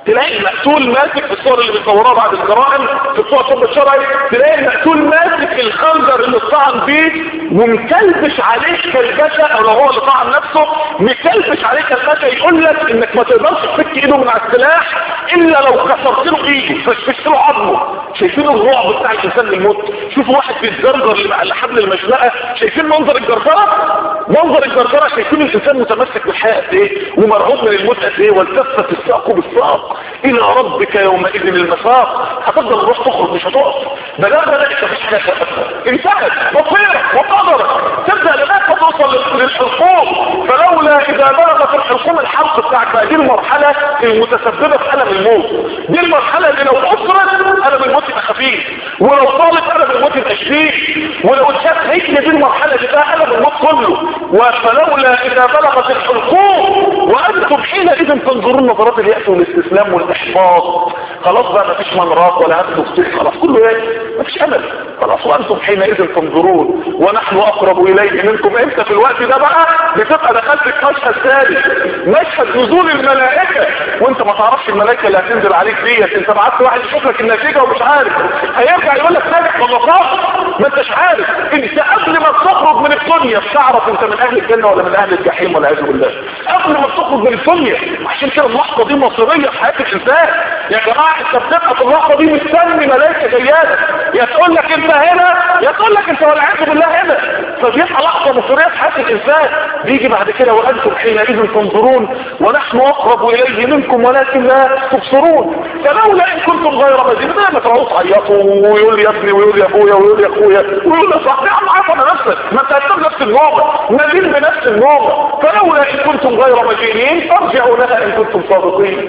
تلاقي المقتول ماسك في الصور اللي بيصوروها بعد الجرائم في بتوع الطب الشرعي تلاقي المقتول ماسك الخنجر اللي اتطعن بيه ومكلبش عليه كلبشه او لو هو اللي طعن نفسه مكلبش عليه كلبشه يقول لك انك ما تقدرش تفك ايده من على السلاح الا لو كسرت له ايده فشفت له عظمه شايفين الرعب بتاع الانسان للموت شوفوا واحد بيتجرجر لحبل المشنقه شايفين منظر الجرجره منظر الجرجره شايفين الانسان متمسك بالحياه قد ايه ومرعوب من الموت قد ايه والتفت الساق بالساق الى ربك يومئذ المساق هتفضل تروح تخرج مش هتقف ده ده ده مفيش حاجه انتهت مصيرك وقدرك تبدا لغايه ما توصل للحلقوم فلولا اذا بلغت الحلقوم الحلق بتاعك بقى دي المرحله المتسببه في الم الموت دي المرحله اللي لو اثرت الم الموت يبقى خفيف ولو طالت الم الموت يبقى شديد ولو اتشاف هيك دي المرحله اللي فيها الم الموت كله فلولا اذا بلغت الحلقوم وانتم حينئذ تنظرون نظرات الياس والاستسلام والاحباط خلاص بقى مفيش منراق ولا هات مفتوح خلاص كله ايه مفيش امل خلاص وانتم حينئذ تنظرون ونحن اقرب اليه منكم انت في الوقت ده بقى بتبقى دخلت في مشهد ثالث مشهد نزول الملائكه وانت ما تعرفش الملائكه اللي هتنزل عليك ديت انت بعت واحد يشوف لك النتيجه ومش عارف هيرجع يقول لك ناجح ولا صح ما انتش عارف انت قبل ما تخرج من الدنيا بتعرف انت من اهل الجنه ولا من اهل الجحيم والعياذ بالله قبل ما تخرج من الدنيا عشان كده اللحظه دي مصيريه في حياه الانسان يا جماعه انت بتبقى في اللحظه دي مستني ملائكه جياده يا تقول لك انت هنا يا تقول لك انت والعياذ بالله هنا فبيبقى لحظه مصيريه في حياه الانسان بيجي بعد كده وانتم حينئذ تنظرون ونحن اقرب اليه منكم ولكن لا تبصرون فلولا ان كنتم غير مدينين ما تروحوا تعيطوا ويقول يا ابني ويقول يا ابويا ويقول يا اخويا ويقول يا صاحبي يا عم عارف انا نفسك ما انت هتنام نفس النوم نادين بنفس النوم فلولا ان كنتم غير مدينين فارجعوا لها ان كنتم صادقين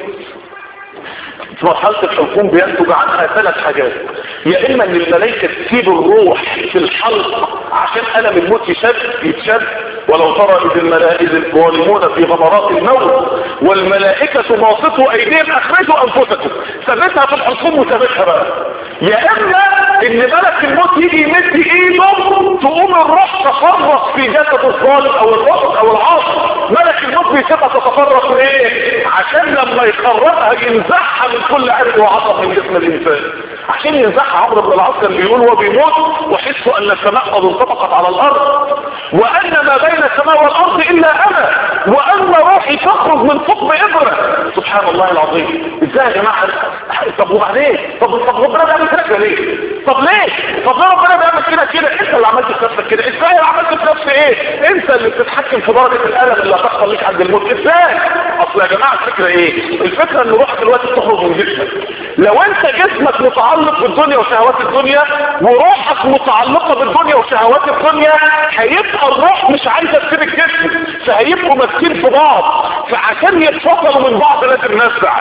في مرحلة الحكم بينتج عنها ثلاث حاجات يا اما ان الملائكة تسيب الروح في الحلق عشان ألم الموت يشد يتشد ولو ترى اذ الملائكة الظالمون في غمرات الموت والملائكة باسطوا ايديهم اخرجوا انفسكم ثبتها في الحكم وثبتها بقى يا اما ان ملك الموت يجي يمد ايده تقوم الروح تفرق في جسد الظالم او الرجل او العاصي ملك الموت بيسيبها تتفرق ليه عشان لما يقربها ينزعها من كل عرق وعصب من جسم الانسان عشان ينزعها عمرو بن العاص كان بيقول وهو بيموت وحسوا ان السماء قد انطبقت على الارض وان ما بين السماء والارض الا انا وان روحي تخرج من ثقب ابره سبحان الله العظيم ازاي يا جماعه طب وبعدين طب طب ربنا بيعمل كده ليه طب ليه طب ليه ربنا بيعمل كده كده انت اللي عملت في نفسك كده ازاي اللي عملت في نفسي ايه انت اللي بتتحكم في درجه الالم اللي هتحصل لك عند الموت ازاي اصل يا جماعه الفكره ايه الفكره ان روحك دلوقتي بتخرج من جسمك لو انت جسمك متعلق بالدنيا وشهوات الدنيا وروحك متعلقه بالدنيا وشهوات الدنيا هيبقى الروح مش عايزه تسيب الجسم فهيبقوا ماسكين في بعض فعشان يتفصلوا من بعض لازم نسبع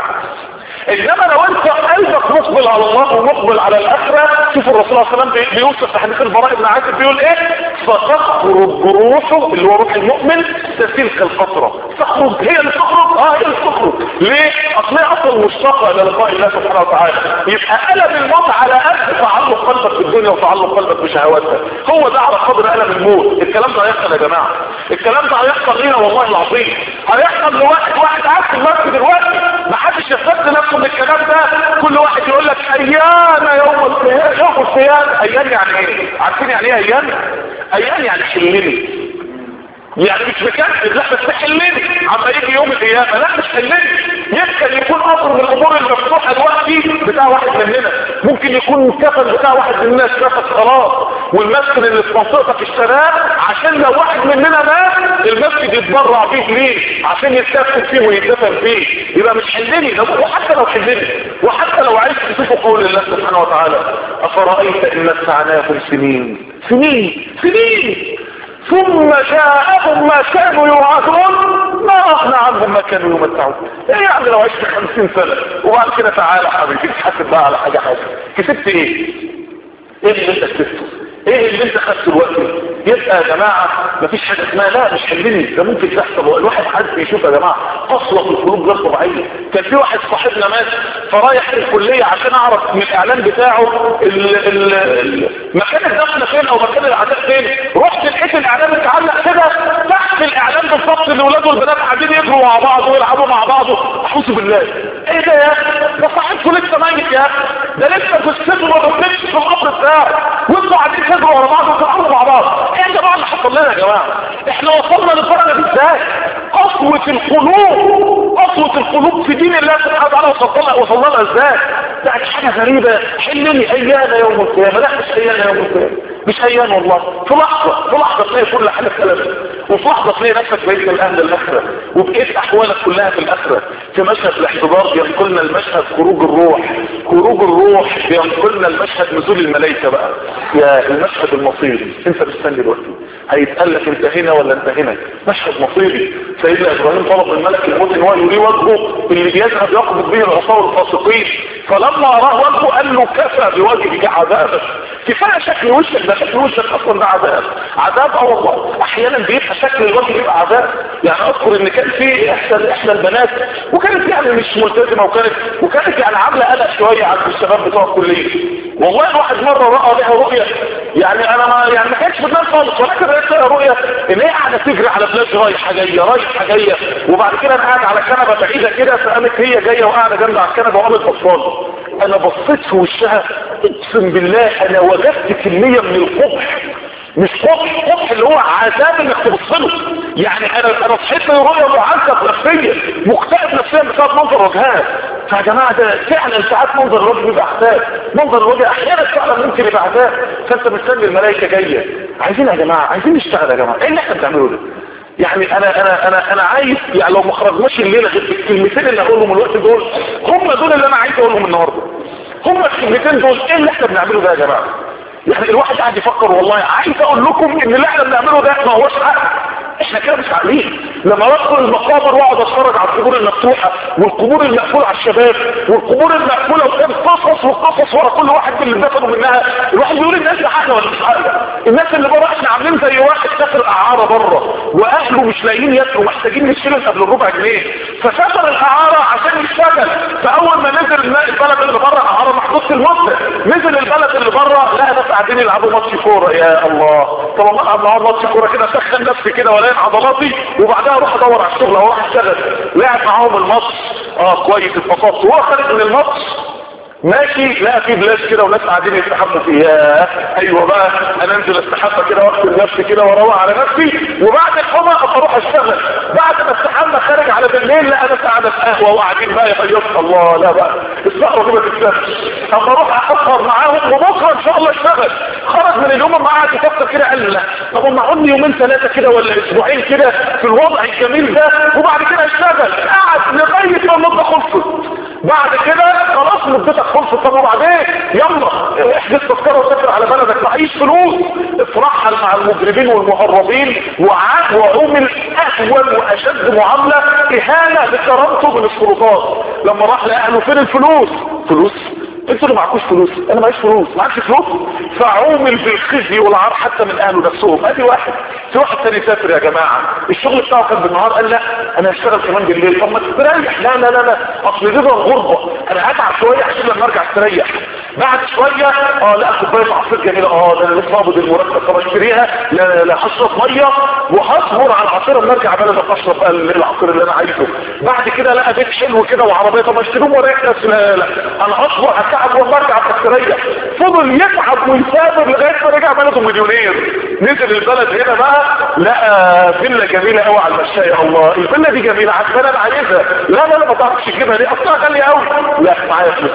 انما لو انت قلبك مقبل على الله ومقبل على الاخره شوف الرسول صلى الله عليه وسلم بيوصف في حديث البراء بن عازب بيقول ايه فتخرج روحه اللي هو روح المؤمن تلك القطره تخرج هي اللي تخرج اه هي اللي تخرج ليه اصل هي اصلا مشتقه الى لقاء الله سبحانه وتعالى يبقى الم الموت على قد تعلق قلبك بالدنيا وتعلق قلبك بشهواتها هو ده على قدر الم الموت الكلام ده هيحصل يا جماعه الكلام ده هيحصل لينا والله العظيم هيحصل لواحد واحد قاعد في المسجد دلوقتي ما حدش يصدق نفسه من الكلام ده كل واحد يقول لك ايام يوم القيامه يوم القيامه ايام يعني ايه عارفين يعني ايه ايام ايام يعني حلمني يعني مش مكان لا بس حلمني عما يجي يوم القيامه لا مش حلمني يمكن يكون امر من الامور المفتوحه دلوقتي بتاع واحد مننا ممكن يكون الكفن بتاع واحد مننا اتكفت خلاص والمسكن اللي في منطقتك اشتراه عشان لو واحد مننا مات المسجد يتبرع فيه ليه عشان يتكفن فيه ويتدفن فيه يبقى مش حلمني لو وحتى لو حلمني وحتى لو عايز تشوفوا قول الله سبحانه وتعالى افرايت ان متعناكم سنين سنين سنين ثم جاءهم ما كانوا يوعدون ما اغنى عنهم ما كانوا يمتعون ايه يعني لو عشت خمسين سنة وبعد كده تعالى حبيبي تحسب بقى على حاجة حاجة كسبت ايه ايه اللي انت كسبته ايه اللي انت خدته دلوقتي يبقى يا جماعة مفيش حاجة اسمها لا مش حلمني ده ممكن تحصل الواحد حد بيشوف يا جماعة قسوة في القلوب غير طبيعية كان في واحد صاحبنا مات فرايح الكلية عشان اعرف من الاعلان بتاعه ال ال ال مكان الدفن فين او مكان العداء فين رحت لقيت الاعلان متعلق كده تحت الاعلان زمان بالظبط اللي ولاده والبنات قاعدين يجروا مع بعض ويلعبوا مع بعض اعوذ بالله ايه ده يا اخي ده صاحبكم لسه ميت يا اخي ده لسه في السجن ما بتمشي في القبر بتاعه وانتوا قاعدين تجروا ورا بعض وتلعبوا مع بعض ايه يا جماعه اللي حصل لنا يا جماعه احنا وصلنا للدرجه دي ازاي قسوه القلوب قسوه القلوب في دين الله سبحانه وتعالى وصلنا وصلنا لها ازاي ده حاجه غريبه حلني ايانا يوم القيامه لا مش ايانا يوم القيامه مش ايام والله في لحظه في لحظه تلاقي كل حاجه اتقلبت وفي لحظه تلاقي نفسك بقيت من اهل الاخره وبقيت احوالك كلها في الاخره في مشهد الاحتضار بينقلنا المشهد خروج الروح خروج الروح بينقلنا المشهد نزول الملائكه بقى يا المشهد المصيري انت مستني دلوقتي هيتقال لك انت هنا ولا انت هنا مشهد مصيري سيدنا ابراهيم طلب من ملك الموت ان هو يري وجهه اللي بيذهب يقبض به العصاه الفاسقين فلما راه وجهه قال له كفى بوجهك عذابا كفايه شكل وشك ده شكل وشك اصلا ده عذاب عذاب اه والله احيانا بيبقى شكل الوجه بيبقى عذاب يعني اذكر ان كان في احدى احدى البنات وكانت يعني مش ملتزمه وكانت وكانت يعني عامله قلق شويه عند الشباب بتوع الكليه والله الواحد مره راى لها رؤيه يعني انا ما يعني ما كانتش في دماغي خالص ولكن رأيت لها رؤيه ان هي قاعده تجري على بلاش رايحه جايه رايحه جايه وبعد كده انا قاعد على كنبه بعيده كده فقامت هي جايه وقاعده جنبي على الكنبه وقامت بصالي انا بصيت في وشها اقسم بالله انا وجدت كميه من القبح مش قبح قبح اللي هو عذاب انك تبص له يعني انا انا صحيت من رؤيه معذب نفسيا مكتئب نفسيا بسبب منظر وجهها فيا جماعه ده فعلا ساعات منظر الوجه بيبقى عذاب منظر الوجه احيانا فعلا ممكن يبقى عذاب فانت مستني الملائكه جايه عايزين يا جماعه عايزين نشتغل يا جماعه ايه اللي احنا بنعمله ده يعني انا انا انا انا عايز يعني لو ما خرجناش الليله غير الكلمتين اللي هقولهم الوقت دول هم دول اللي انا عايز اقولهم النهارده هم الكلمتين دول ايه اللي احنا بنعمله ده يا جماعه يعني الواحد قاعد يفكر والله عايز اقول لكم ان اللي احنا بنعمله ده ما هوش حق احنا كده مش عاقلين لما بدخل المقابر واقعد اتفرج على القبور المفتوحه والقبور المقفوله على الشباب والقبور المقفوله وكان قصص وقصص ورا كل واحد اللي دفنوا منها الواحد بيقول الناس دي عاقله ولا مش عاقله الناس اللي بره احنا عاملين زي واحد سافر اعاره بره واهله مش لاقيين ياكلوا محتاجين نشيلهم قبل الربع جنيه فسافر الاعاره عشان يشتغل فاول ما نزل البلد اللي بره اعاره محطوط المده نزل البلد اللي بره لقى ناس قاعدين يلعبوا ماتش كوره يا الله طب ما العب معاهم ماتش كوره كده اسخن نفسي كده ولا عضلاتي وبعدها اروح ادور على الشغل او اروح اشتغل لعب معاهم الماتش اه كويس اتبسطت وهو خارج من الماتش ماشي لا في بلاش كده وناس قاعدين يستحموا فيها ايوه بقى انا انزل استحمى كده واغسل نفسي كده واروق على نفسي وبعد الحمى اروح اشتغل بعد ما استحمى خارج على بالليل لا انا قاعده في قهوه وقاعدين بقى يخيطوا الله لا بقى السهره دي ما تكسبش اما اروح اسهر معاهم وبكره ان شاء الله اشتغل خرج من اليوم ما قعد يفكر كده قال لا طب ما اقعد يومين ثلاثه كده ولا اسبوعين كده في الوضع الجميل ده وبعد كده اشتغل قعد لغايه ما المده خلصت بعد كده خلاص مدتك خلصت طب وبعدين يلا احجز تذكره وسافر على بلدك معيش فلوس افرحها مع المجرمين والمهربين وعاد وعمل اهون واشد معامله اهانه لكرامته من السلطات لما راح لاهله فين الفلوس فلوس انتوا اللي معكوش فلوس انا معيش فلوس معكش فلوس فعومل بالخزي والعار حتى من اهله نفسهم ادي واحد في واحد تاني سافر يا جماعه الشغل بتاعه كان بالنهار قال لا انا هشتغل كمان بالليل طب ما تستريح لا لا لا لا اصل دي الغربه انا هتعب شويه عشان لما ارجع استريح بعد شويه اه لا كوبايه عصير جميله اه ده انا لسه قابض المرتب طب اشتريها لا لا لا هشرب ميه وهصبر على العصير لما ارجع بلد اشرب العصير اللي انا عايزه بعد كده لقى بيت حلو كده وعربيه طب اشتريهم ورايح نفسي لا لا انا اصبر هتعب والله ارجع استريح فضل يتعب ويسافر لغايه ما رجع بلده مليونير نزل البلد هنا بقى لقى فيلا جميله قوي على المشاية الله الفيلا دي جميله عجباني انا عايزها لا لا لا ما تعرفش تجيبها ليه اصلها غاليه قوي لا معايا فلوس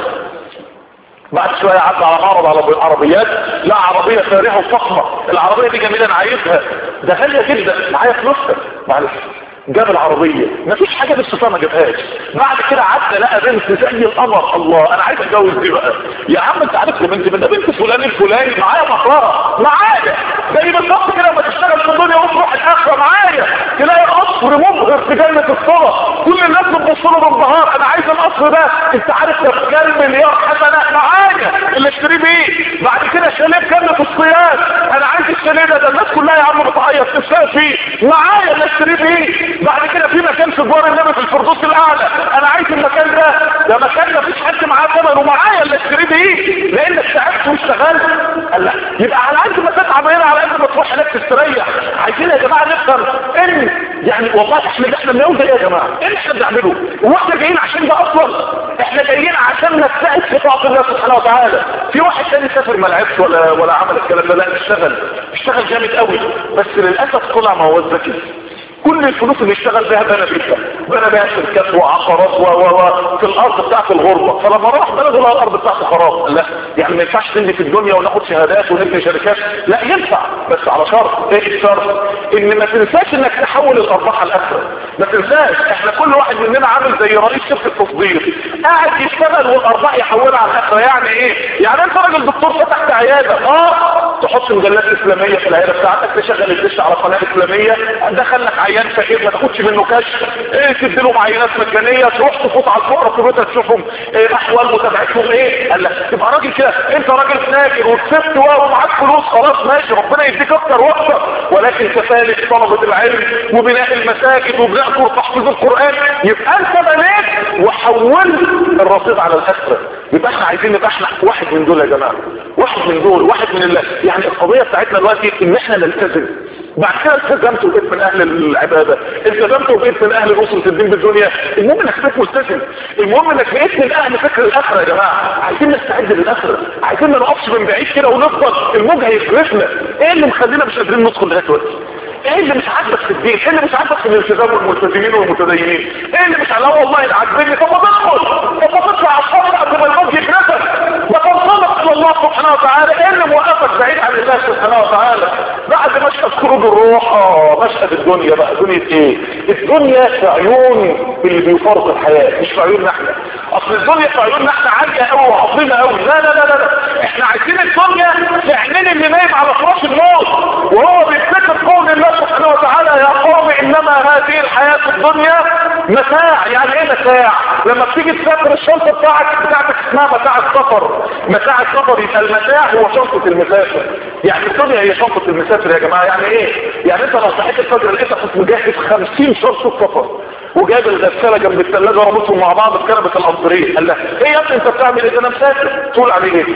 بعد شوية عدى على معرض على العربيات لا عربية فارهة وفخمة العربية دي جميلة انا عايزها ده غالية جدا معايا فلوسها معلش جاب العربية مفيش حاجة بالصفة ما جابهاش بعد كده عدى لقى بنت زي القمر الله انا عايز اتجوز دي بقى يا عم انت عارف بنت من ده بنت فلان الفلاني معايا مهرها معايا زي بالظبط كده لما تشتغل في الدنيا وتروح الاخره معايا تلاقي قصر مبهر في جنة الصلاة كل الناس بتبص له بالنهار انا عايز القصر ده انت عارف ده كام مليار حسنة معايا اللي اشتريه بيه بعد كده شاليه في جنة الصياد انا عايز الشاليه ده ده الناس كلها يا عم بتعيط تشتاق فيه معايا اللي اشتريه بيه بعد كده في مكان في جوار النبي في الفردوس الاعلى انا عايز المكان ده ده مكان ما فيش حد معاه ثمن ومعايا اللي اشتريه بيه لانك تعبت واشتغلت قال لا يبقى على قد ما تتعب هنا على قد ما تروح هناك تستريح عايزين يا جماعه نفهم ان يعني والله احنا احنا بنقول ده ايه يا جماعه ايه اللي احنا بنعمله هو احنا جايين عشان ده اصلا احنا جايين عشان نجتهد في طاعه الله سبحانه وتعالى في واحد تاني سافر ما لعبش ولا ولا عمل الكلام ده لا اشتغل اشتغل جامد قوي بس للاسف طلع ما هو ذكي كل الفلوس اللي اشتغل بها بنى بيها بنى بيها شركات وعقارات و و و في الارض بتاعت الغربة فلما راح بلد لها الارض بتاعته خراب لا يعني ما ينفعش تنزل في الدنيا وناخد شهادات ونبني شركات لا ينفع بس على شرط ايه الشرط ان ما تنساش انك تحول الارباح الاخره ما تنساش احنا كل واحد مننا عامل زي رئيس شركه تصدير قاعد يشتغل والارباح يحولها على الاخره يعني ايه يعني انت راجل دكتور فتحت عياده اه تحط مجلات اسلاميه في العياده بتاعتك تشغل الدش على قناه اسلاميه دخل لك عيان فقير ما تاخدش منه كشف ايه تديله معينات مجانيه تروح تفوت على الفقراء في بيتها تشوفهم ايه احوال متابعتهم ايه قال لك تبقى راجل كده انت راجل تاجر وكسبت ومعاك فلوس خلاص ماشي ربنا يديك اكتر واكتر ولكن كفاله طلبه العلم وبناء المساجد وبناء تحفيظ القران يبقى انت بنيت وحولت الرصيد على الاخره يبقى احنا عايزين نبقى احنا واحد من دول يا جماعه واحد من دول واحد من الله يعني القضيه بتاعتنا دلوقتي ان احنا نلتزم بعد كده التزمت وبقيت من اهل العبادة التزمت وبقيت من اهل نصرة الدين بالدنيا المهم انك بقيت ملتزم المهم انك بقيت من اهل فكر الاخرة يا جماعة عايزين نستعد للاخرة عايزين ما نقفش من بعيد كده ونفضل الموج هيفرسنا ايه اللي مخلينا مش قادرين ندخل لغايه دلوقتي ايه اللي مش عاجبك في الدين ايه اللي مش عاجبك في الالتزام والملتزمين والمتدينين ايه اللي مش على والله عاجبني طب ما تدخل طب ما تطلع على الصبر قبل ما الموج يفرسك ما تنطلق الى الله سبحانه وتعالى ايه اللي موقفك بعيد عن الله سبحانه وتعالى بعد مشهد خروج الروح اه مشهد الدنيا بقى دنيا ايه الدنيا في عيون اللي بيفرض الحياة مش في عيوننا احنا اصل الدنيا في عيوننا احنا عالية قوي وعظيمة قوي لا لا لا لا لا احنا عايزين الدنيا في عينين اللي نايم على فراش الموت وهو بيفتكر قول الله سبحانه وتعالى يا قوم انما هذه الحياة الدنيا متاع يعني ايه متاع لما بتيجي تسافر الشنطة بتاعك بتاعتك اسمها متاع السفر متاع السفر يبقى المتاع هو شنطة المسافر يعني الدنيا هي شنطة المسافر يا جماعة يعني ايه يعني انت لو صحيت الفجر لقيتك كنت مجهز 50 شنطة سفر وجايب الغسالة جنب الثلاجة وربطهم مع بعض في كنبة الأنطريه قال لها ايه يا ابني انت بتعمل ايه ده انا مسافر تقول عليه ايه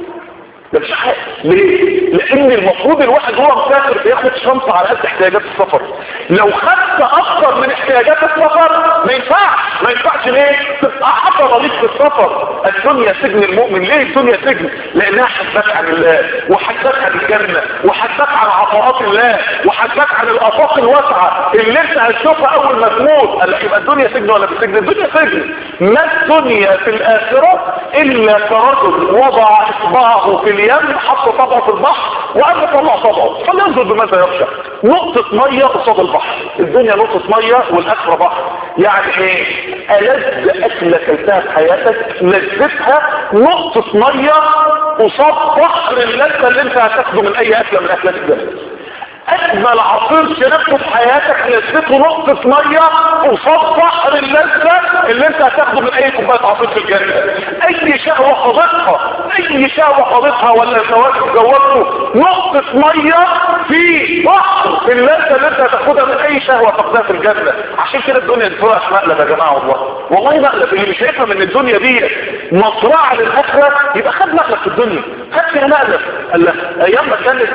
ده مش حق ليه لان المفروض الواحد هو مسافر بياخد شنطة على قد احتياجات السفر لو خدت اكتر من احتياجات السفر ما ينفعش ما ينفعش ليه تبقى عطرة ليك في السفر الدنيا سجن المؤمن ليه الدنيا سجن لانها حدثك عن الله وحدثك عن الجنة وحدثك عن عطاءات الله وحدثك عن الافاق الواسعة اللي انت هتشوفها اول ما تموت قال لك يبقى الدنيا سجن ولا مش سجن الدنيا سجن ما الدنيا في الاخرة الا كرجل وضع اصبعه في اليم حط طبعه في البحر وقام طلع طبعه فلينظر بماذا يخشى نقطة مية قصاد البحر الدنيا نقطة مية والاخرة بحر يعني ايه ألذ أكلة كلتها في حياتك لذتها نقطة مية قصاد بحر اللذة اللي انت هتاخده من اي اكلة من اكلات الجنة اجمل عصير شربته في حياتك لذته نقطة مية قصاد بحر اللذة اللي انت هتاخده من اي كوباية عصير في الجنة اي شهوة خاضتها اي شهوة خاضتها ولا زواج جوزته نقطة مية في بحر اللذة اللي انت هتاخدها من اي شهوة تاخدها في الجنة عشان كده الدنيا دي فرص مقلب يا جماعة والله والله مقلب اللي مش هيفهم ان الدنيا دي مصرعة للاخرة يبقى خد مقلب في الدنيا خد فيها مقلب قال لك ايام ما كانت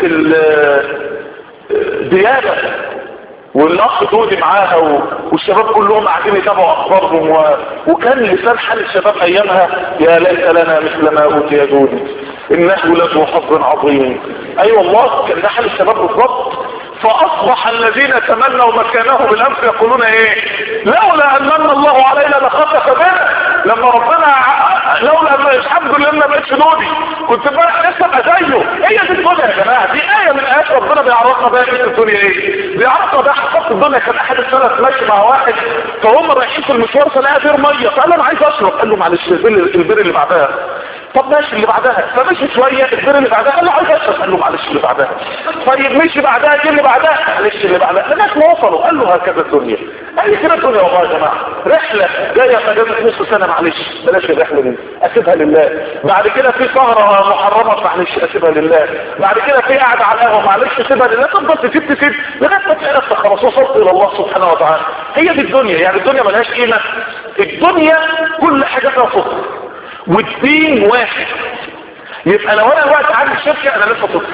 ديابة والاخ دودي معاها و... والشباب كلهم قاعدين يتابعوا اخبارهم و... وكان لسان حال الشباب ايامها يا ليت لنا مثل ما اوتي دودي انه له حظ عظيم اي أيوة والله كان ده حال الشباب بالضبط فاصبح الذين تمنوا مكانه بالامس يقولون ايه لولا ان من الله علينا لخسف بنا لما ربنا لولا ان الحمد لله ما بقتش دودي كنت امبارح لسه ابقى زيه هي دي الدنيا يا جماعه دي ايه من ايات ربنا بيعرفنا بقى ايه الدنيا ايه بيعرفنا بقى حقيقه الدنيا كان احد السلف ماشي مع واحد فهم رايحين في المشوار فلقى بير ميه فقال له انا عايز اشرب قال له معلش البير اللي بعدها طب ماشي اللي بعدها فمشي شوية البير اللي بعدها قال له عايز اشرب قال له معلش اللي بعدها طيب مشي بعدها جه اللي بعدها معلش اللي بعدها لغايه ما وصلوا قال له هكذا الدنيا قال لي كده الدنيا والله يا جماعه رحله جايه فجابت نص سنه معلش بلاش الرحله دي اسيبها لله بعد كده في سهره محرمه معلش اسيبها لله بعد كده في قعده على القهوه معلش اسيبها لله تفضل تسيب تسيب لغايه ما تلاقي نفسك خلاص وصلت الى الله سبحانه وتعالى هي دي الدنيا يعني الدنيا ملهاش قيمه الدنيا كل حاجه فيها فقر والدين واحد يبقى لو انا الوقت عندي شركة انا لسه طفل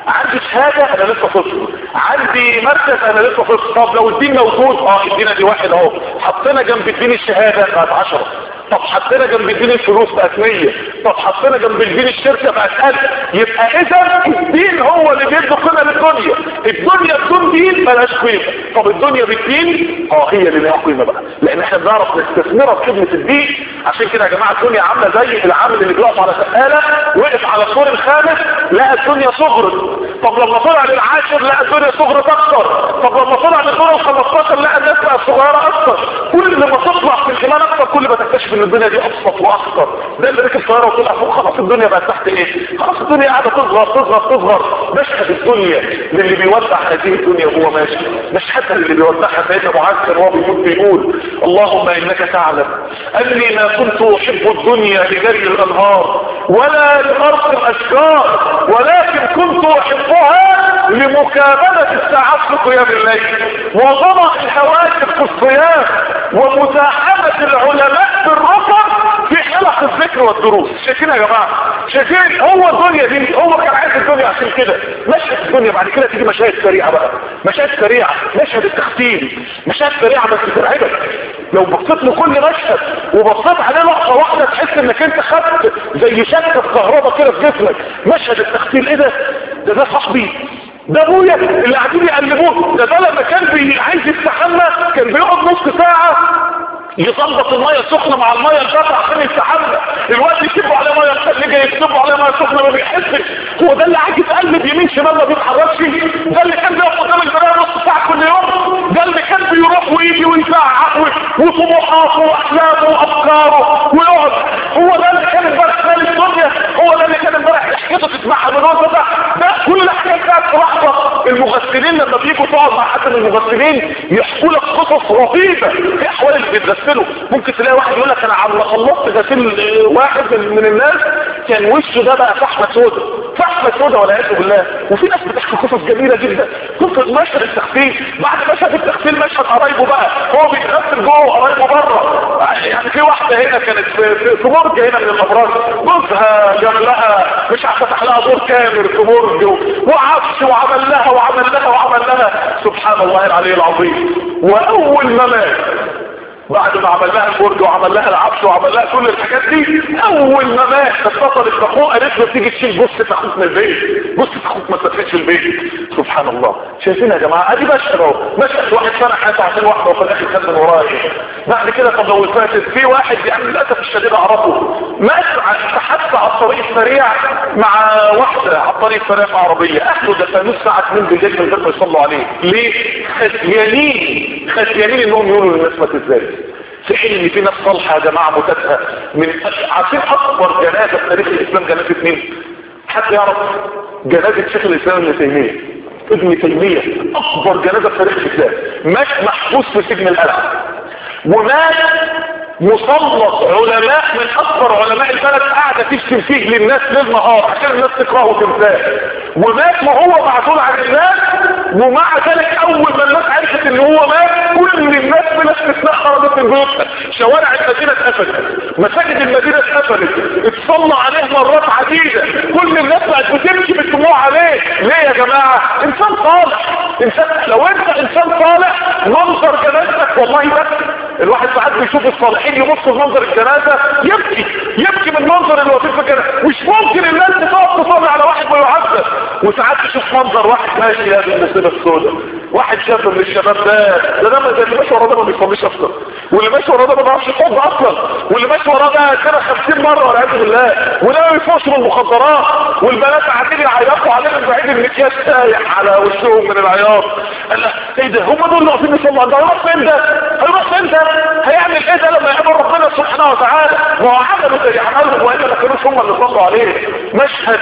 عندي شهادة انا لسه صفر عندي مركز انا لسه صفر طب لو الدين موجود اه الدين دي واحد اهو حطينا جنب الدين الشهادة بقت عشرة طب حطينا جنب الدين الفلوس بقت 100 طب حطينا جنب الدين الشركة بقت 1000 يبقى اذا الدين هو اللي بيدي قيمة للدنيا الدنيا بدون دين ملهاش قيمة طب الدنيا بالدين اه هي اللي لها قيمة بقى لان احنا بنعرف نستثمرها في خدمة الدين عشان كده يا جماعة الدنيا عاملة زي العامل اللي بيقف على سقالة وقف على السور الخامس لقى الدنيا صغرت طب لما طلع للعاشر لقى الدنيا صغرت اكتر طب لما طلع للدور ال 15 لقى الناس بقت صغيرة اكتر كل ما تطلع في الجمال اكتر كل ما تكتشف ان الدنيا دي ابسط واخطر ده اللي ركب طياره وطلع فوق خلاص الدنيا بقت تحت ايه خلاص الدنيا قاعده تصغر تصغر تصغر مشهد الدنيا للي بيودع هذه الدنيا وهو ماشي مشهدها اللي بيودعها سيدنا معاذ كان وهو بيموت بيقول اللهم انك تعلم اني ما كنت احب الدنيا لجري الانهار ولا لارض الاشجار ولكن كنت احبها لمكابدة الساعات في قيام الليل وضمع الهواتف في الصيام ومزاحمة العلماء بالرفض في حلق الذكر والدروس شايفين يا جماعة شايفين هو الدنيا دي هو كان عايز الدنيا عشان كده مشهد الدنيا بعد كده تيجي مشاهد سريعة بقى مشاهد سريعة مشهد التختيم مشاهد سريعة بس ترعبك لو بصيت لكل مشهد وبصيت عليه لحظة واحدة تحس انك انت خدت زي شكة كهرباء كده في جسمك مشهد التختيم ايه ده ده ده صاحبي ده ابويا اللي قاعدين يقلبوه ده ده لما كان بي عايز يستحمى كان بيقعد نص ساعة يظبط المية السخنة مع المية الفاتحة عشان يستحمى الوقت يكتبوا عليه مية متلجة يكتبوا عليه مية سخنة ما بيحسش هو ده اللي عايز يتقلب يمين شمال ما بيتحركش ده اللي كان بيقف قدام المراية نص ساعة كل يوم ده اللي كان بيروح ويجي ويزعق وطموحاته واحلامه وافكاره ويقعد هو ده اللي كان امبارح مال الدنيا هو ده اللي كان امبارح ضحكته تسمعها من وسط ده ده كل حاجه كانت في لحظه المغسلين لما بيجوا تقعد مع حد من المغسلين يحكوا لك قصص رهيبه في احوال اللي بيتغسلوا ممكن تلاقي واحد يقول لك انا عم خلصت غسيل واحد من, من الناس كان وشه ده بقى فحمه سودا فحمه سودا والعياذ بالله وفي ناس بتحكي قصص جميله جدا قصه مشهد التغسيل بعد مشهد التغسيل مشهد قرايبه بقى هو بيتغسل جوه وقرايبه بره يعني في واحده هنا كانت في, في, في برج هنا من الابراج جوزها جاب لها مش عارف فتح لها دور كامل في برج وعفش وعمل لها وعمل لها وعمل لها سبحان الله العلي العظيم واول ما مات بعد ما عمل لها البرج وعمل لها العفش وعمل لها كل الحاجات دي اول ما مات اتصلت باخوه قالت له تيجي تشيل جثه اخوك من البيت جثه اخوك ما تفتحش البيت سبحان الله شايفين يا جماعه ادي مشهد اهو مشهد واحد سنه حياته عشان واحده وفي الاخر خد من وراها بعد كده طب لو فاتت في واحد يعني للاسف الشديد اعرفه مات في حادثه على الطريق السريع مع واحده على الطريق السريع في عربيه اهله دفنوه الساعه 2 بالليل من غير ما يصلوا عليه ليه؟ خسيانين خسيانين انهم يقولوا للناس ما تزاي في حين ان في ناس صالحه يا جماعه متافهه من عارفين اكبر جنازه في تاريخ الاسلام جنازه مين؟ حد يعرف جنازه شيخ الاسلام ابن تيميه ابن تيميه اكبر جنازه في تاريخ الاسلام مات محبوس في سجن القلعه ومات مسلط علماء من اكبر علماء البلد قاعده تشتم فيه للناس ليل نهار عشان الناس تكرهه وتنساه ومات وهو معزول عن الناس ومع ذلك اول ما الناس عرفت ان هو مات كل الناس بلا استثناء خرجت من بيوتها شوارع المدينه اتقفلت مساجد المدينه اتقفلت اتصلى عليه مرات عديده كل الناس بقت بتمشي بالدموع عليه ليه يا جماعه انسان صالح انسان لو انت انسان صالح منظر جنازتك والله بس الواحد ساعات بيشوف الصالحين يبصوا في منظر الجنازه يبكي يبكي من منظر الوفاه في الجنازه مش ممكن الناس تقف تصلي على واحد ما يعذب وساعات تشوف منظر واحد ماشي يا دي المصيبه السوداء واحد شاب من الشباب ده ده ده ده اللي ماشي وراه ده ما بيصليش اصلا واللي ماشي وراه ده ما بيعرفش يحب اصلا واللي ماشي وراه ده كده 50 مره والعياذ بالله وده ما بيفوش من المخدرات والبنات قاعدين يعيطوا عليه من بعيد المكياج سايح على وشهم من العياط قال لا ايه ده هم دول اللي واقفين يصلوا عند هيروح فين ده هيروح فين ده هيعمل ايه ده لما يقابل ربنا سبحانه وتعالى ما هو عملوا زي عملهم والا ما كانوش هم اللي صلوا عليه مشهد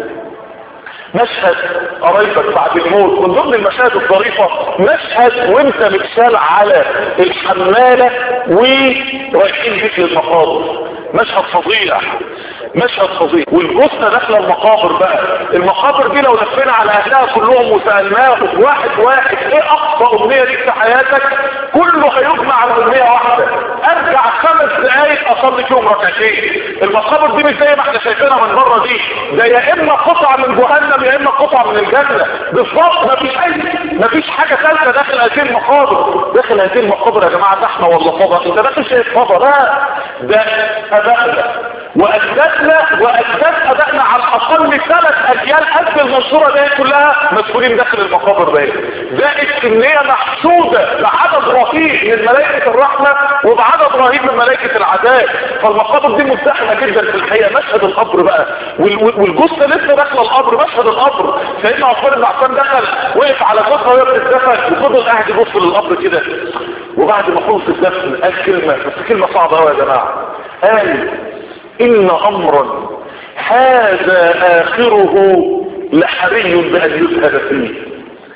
مشهد قرايبك بعد الموت من ضمن المشاهد الظريفة مشهد وانت متشال على الحمالة ورايحين بيك للمقابر مشهد فظيع مشهد فظيع والجثة داخله المقابر بقى المقابر دي لو لفينا على اهلها كلهم وسألناهم واحد واحد ايه اقصى امنية ليك في حياتك كله هيجمع على امنية واحدة ارجع خمس خمس دقايق اصلي فيهم ركعتين المقابر دي مش زي ما احنا شايفينها من بره دي ده يا اما قطعه من جهنم يا اما قطعه من الجنه بالظبط ما فيش اي ما فيش حاجه ثالثه داخل هذه المقابر داخل هذه المقابر يا جماعه زحمه ولا فضا انت داخل شايف فضا لا ده ابائنا واجدادنا واجداد ابائنا على الاقل ثلاث اجيال قد المنصوره دي كلها مسؤولين داخل المقابر دي زائد ان هي محسوده بعدد رهيب من ملائكه الرحمه وبعدد رهيب من ملائكه العذاب فالمقابر دي مزدحمه جدا في الحقيقه مشهد القبر بقى والجثه لسه داخله القبر مشهد القبر سيدنا عثمان بن عفان دخل وقف على جثه وهي بتتدفن وفضل قاعد يبص للقبر كده وبعد ما خلص الدفن قال كلمه بس كلمه صعبه قوي يا جماعه قال ان امرا هذا اخره لحري بان يذهب فيه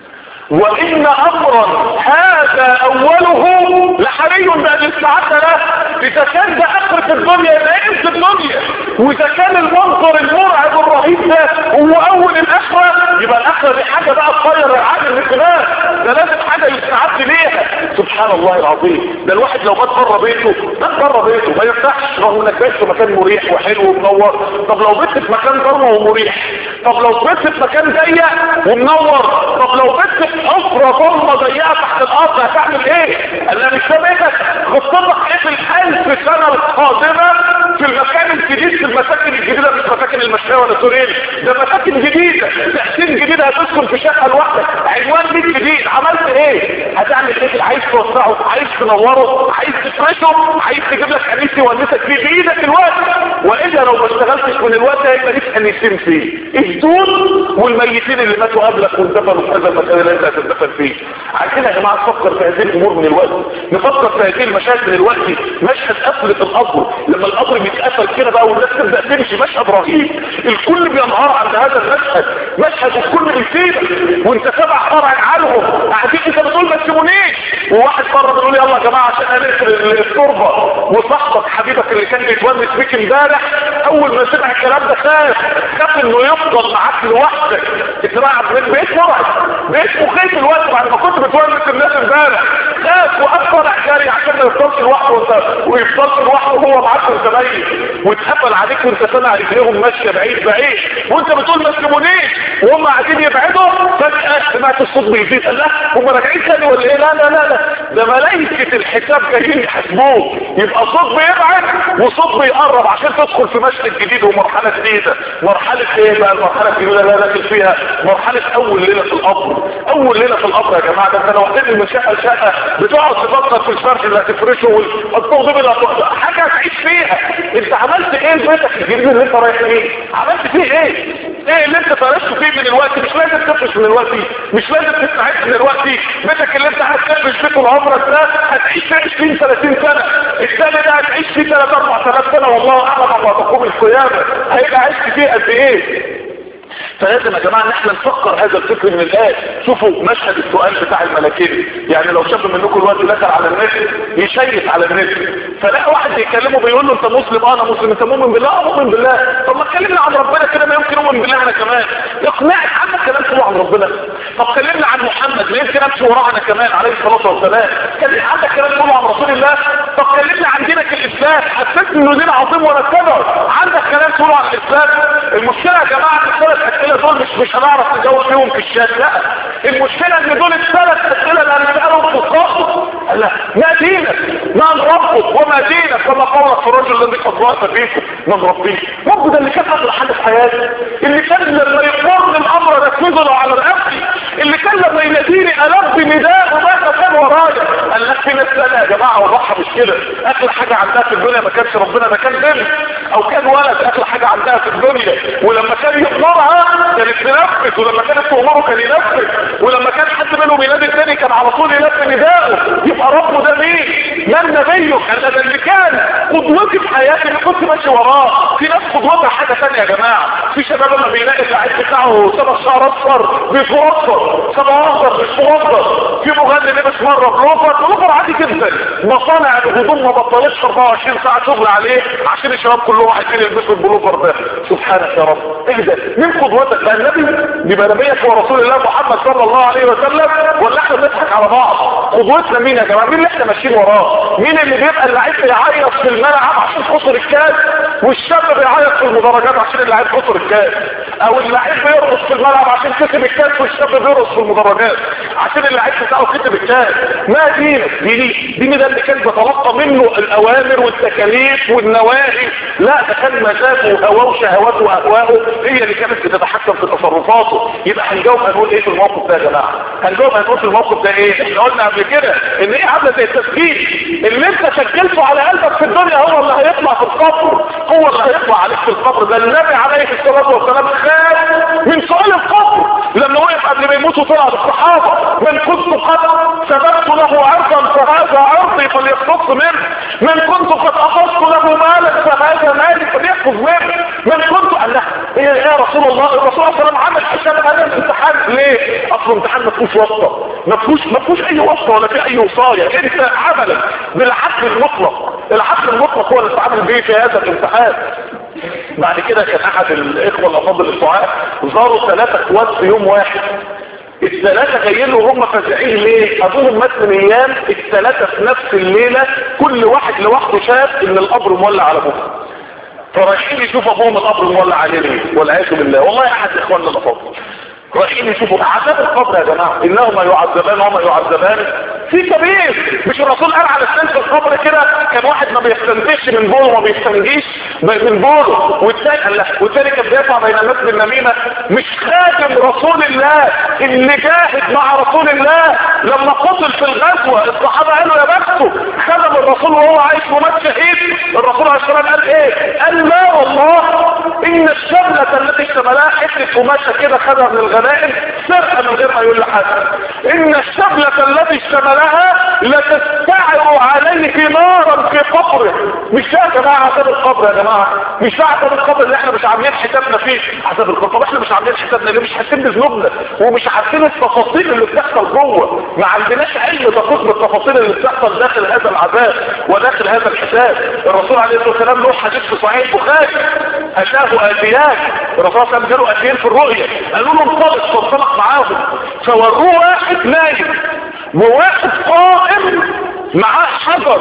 وان امرا هذا اوله لحري بان يستعد له اذا كان ده اخرة الدنيا يبقى ايه في الدنيا واذا كان المنظر المرعب الرهيب ده هو اول الاخرة يبقى الاخرة دي حاجة بقى تغير العقل الانتباه ده لازم حاجة يستعد ليها سبحان الله العظيم ده الواحد لو مات بره بيته مات بره بيته ما يفتحش رغم انك بيت في مكان مريح وحلو ومنور طب لو بيت في مكان ضلمه ومريح طب لو بيت في مكان ضيق ومنور طب لو بيت في حفرة ضلمة ضيقة تحت الارض هتعمل ايه انا مش فاهمك خطتك ايه في الالف سنة القادمة في المكان الجديد في المساكن الجديدة مش مساكن المشاة ولا سوريل ده مساكن جديدة تحسين جديد هتسكن في شقة لوحدك عنوان بيت جديد عملت ايه هتعمل ايه عايز توسعه عايز تنوره عايز تفرشه عايز تجيب لك انيس يونسك فيه بايدك الوقت والا لو ما اشتغلتش من الوقت هيبقى ليك انيسين فيه الدون والميتين اللي ماتوا قبلك واندفنوا في هذا المكان اللي انت هتندفن فيه عايزين يا جماعه نفكر في هذه الامور من الوقت نفكر في هذه المشاكل من الوقت مشهد قفله القبر لما القبر بيتقفل كده بقى والناس تبدا تمشي مشهد رهيب الكل بينهار عند هذا المشهد مشهد الكل بيسيبك وانت سبع فرع عنهم قاعدين انت بتقول ما تسيبونيش وواحد بره بيقول يلا يا جماعه عشان هنقفل التربه وصاحبك حبيبك اللي كان بيتونس بيك امبارح اول ما سمع الكلام ده خاف خاف انه يفضل معاك لوحدك اترعب من بيت مرعب بيت مخيف الوقت بعد ما كنت بتونس الناس امبارح خاف واكبر جري عشان ما يفضلش لوحده وانت ويفضلش لوحده وهو معاك وانت ميت واتقفل عليك وانت سامع رجليهم ماشيه بعيد بعيد وانت بتقول ما تسيبونيش وهم قاعدين يبعدوا فجاه سمعت الصوت بيزيد قال لا هم راجعين تاني ولا ايه لا لا لا لا ده ملائكه الحساب جايين يحاسبوك يبقى صوت بيبعد وصوت بيقرب عشان تدخل في مشهد جديد ومرحله جديده مرحله ايه بقى المرحله الجديده اللي انا داخل فيها مرحله اول ليله في القبر اول ليله في القبر يا جماعه ده انت لو هتنقل من شقه لشقه بتقعد تفكر في الفرش اللي هتفرشه والتوضيب اللي هتوضيب حاجه هتعيش فيها انت عملت ايه لبيتك الجديد اللي انت رايح فيه عملت فيه ايه ايه اللي انت فرشته فيه من الوقت مش لازم تفرش من الوقت مش لازم تستعد من الوقت بيتك اللي انت هتفرش فيه طول عمرك ده هتعيش فيه 20 30 سنه الثاني ده هتعيش فيه 3 4000 سنه والله اعلم ما تقوم القيامه هيبقى عشت فيه قد ايه فلازم يا جماعة ان احنا نفكر هذا الفكر من الآن شوفوا مشهد السؤال بتاع الملكين يعني لو شاب منكم الوقت دخل على النت يشيك على النت فلاقي واحد بيكلمه بيقول له انت مسلم اه انا مسلم انت مؤمن بالله اه مؤمن بالله طب ما تكلمنا عن ربنا كده ما يمكن اؤمن بالله انا كمان يقنعك عنك كلام تقول عن ربنا طب كلمنا عن محمد ما يمكن امشي وراه انا كمان عليه الصلاه والسلام كلمنا عندك كلام تقول عن رسول الله طب كلمنا عن دينك الاسلام حسيت انه دين عظيم ولا كبر عندك كلام تقول عن الاسلام المشكله يا جماعه الثلاث اسئله دول مش مش هنعرف نجاوب فيهم في الشات لا المشكله ان دول الثلاث اسئله اللي هنسالهم في القاصد لا ما دينك من ربك وما دينك كما قولك في الرجل الذي قد ضاف فيكم من ربك رب ده اللي كان اصل حاجه في حياتي اللي كان لما يقرن الامر نفذه على رقبتي اللي كان لما يناديني البي نداء وما كان ورايا قال لك في ناس ثانيه يا جماعه وضحها مش كده اغلى حاجه عندها في الدنيا ما كانش ربنا ده كان بنت او كان ولد اغلى حاجه عندها في الدنيا ولما كان يأمرها كانت تنفذ ولما كانت تأمره كان ينفذ ولما كان حد منهم ينادي الثاني كان على طول ينفذ نداءه يبقى ربه ده مين من نبيه كان ده اللي كان قدوتي في حياتي اللي كنت ماشي وراه في ناس قدوتها حاجه ثانيه يا جماعه في شباب لما بيلاقي اللعيب بتاعه سبع شعر اصفر بيصفر اصفر سبع اخضر بيصفر اخضر في مغني لبس مره بلوفر بلوفر عادي جدا مصانع الهدوم ما بطلتش 24 ساعه شغل عليه عشان الشباب كلهم عايزين يلبسوا البلوفر ده سبحانك يا رب اهدى مين قدوتك بقى النبي يبقى نبيك هو رسول الله محمد صلى الله عليه وسلم ولا احنا بنضحك على بعض قدوتنا مين يا جماعه مين اللي احنا ماشيين وراه مين اللي بيبقى اللعيب بيعيط في الملعب عشان خسر الكاس والشاب بيعيط في المدرجات عشان اللعيب خسر الكاس او اللعيب بيرقص في الملعب عشان كسب الكاس والشاب بيرقص في المدرجات عشان اللعيب بتاعه كسب الكاس ما دينك ديني ديني ده اللي كان بيتلقى منه الاوامر والتكاليف والنواهي لا ده كان مزاجه وهواه وشهواته واهواءه هي اللي كانت بتتحكم في تصرفاته يبقى هنجاوب هنقول ايه في الموقف ده يا جماعه هنجاوب هنقول في الموقف ده ايه احنا قلنا قبل كده ان ايه عامله زي التسجيل اللي انت سجلته على قلبك في الدنيا هو اللي هيطلع في القبر هو اللي هيطلع عليك في القبر ده النبي عليه الصلاه والسلام خاف من سؤال القبر لما وقف قبل ما يموت وطلع بالصحابه من كنت قد سببت له عرضا فهذا عرضي فليقتص منه من كنت قد اخذت له مالا فهذا مالي فليأخذ منه من كنت قال له ايه يا رسول الله الرسول صلى الله عليه وسلم عمل حساب هذا الامتحان ليه اصل الامتحان ما فيهوش واسطه ما فيهوش ما فيهوش اي واسطه ولا في اي وصايه انت عملك بالعدل المطلق العدل المطلق هو اللي تعمل به في هذا الامتحان بعد كده كان احد الاخوه الافاضل الدعاء زاروا ثلاثه اخوات في يوم واحد الثلاثة جايين له وهم فزعين ليه ابوهم مات من ايام الثلاثة في نفس الليلة كل واحد لوحده شاف ان القبر مولع على ابوه فرايحين يشوفوا ابوهم القبر مولع عليه ليه والعياذ بالله والله احد اخواننا الافاضل رايحين يشوفوا عذاب القبر يا جماعه انهما يعذبان وهما يعذبان في كبير مش الرسول قال على السن في القبر كده كان واحد ما بيستنجيش من بوله وما بيستنجيش من بوله والتاني قال لا والتاني كان بيطلع بين الناس بالنميمه مش خادم رسول الله اللي جاهد مع رسول الله لما قتل في الغزوه الصحابه قالوا يا بخته خدم الرسول وهو عايش ومات شهيد الرسول عليه الصلاه والسلام قال ايه؟ قال لا والله ان الشمله التي اشتملها حته قماشه كده خدها من الغنائم سرقه من غير ما يقول لحد ان الشمله التي اشتملها لتستعر عليه نارا في قبره مش ده يا جماعه عذاب القبر يا جماعه مش ده عذاب القبر اللي احنا مش عاملين حسابنا فيه عذاب القبر طب احنا مش عاملين حسابنا ليه مش حاسين بذنوبنا ومش عارفين التفاصيل اللي بتحصل جوه ما عندناش علم دقيق بالتفاصيل اللي بتحصل داخل هذا العذاب وداخل هذا الحساب الرسول عليه الصلاه والسلام له حديث في صحيح البخاري اتاه اتيان الرسول صلى الله عليه وسلم جاله اتيان في الرؤيا قالوا له انطلق فانطلق معاهم فوروه واحد نايم وواحد قائم معاه حجر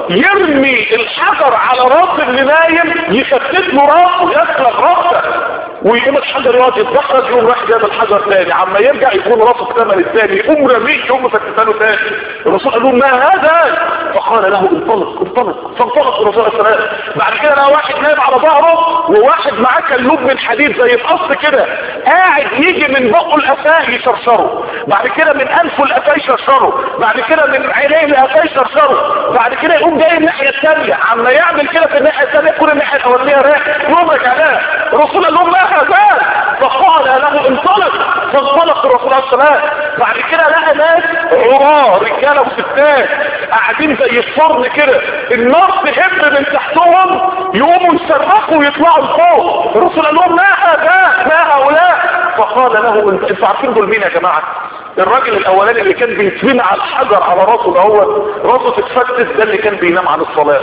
يرمي الحجر على راس اللي نايم يفتت له راسه يسلق راسه ويقوم الحجر يقعد يتدحرج يقوم راح جاب الحجر تاني عما يرجع يكون راسه اكتمل الثاني يقوم رميه يقوم فتته له تاني الرسول قال له ما هذا فقال له انطلق انطلق فانطلق الرسول عليه السلام بعد كده لقى واحد نايم على ظهره وواحد معاه كلوب من حديد زي القص كده قاعد يجي من بقه القفاه يشرشره بعد كده من انفه القفاه يشرشره بعد كده من عينيه القفاه يشرشره بعد كده يقوم جاي الناحيه الثانيه عما يعمل كده في الناحيه الثانيه يكون الناحيه الاولانيه رايح يقوم رجع الرسول قال لهم ما هذا فقال له انطلق فانطلق الرسول عليه السلام بعد كده لقى ناس عراة رجاله وستات قاعدين زي الفرن كده النار تهب من تحتهم يقوموا يصرخوا ويطلعوا لفوق الرسول قال لهم ما هذا ما هؤلاء فقال له انت انتوا عارفين دول مين يا جماعه الراجل الاولاني اللي كان بيتبنى على الحجر على راسه ده هو راسه تتفتت ده اللي كان بينام عن الصلاه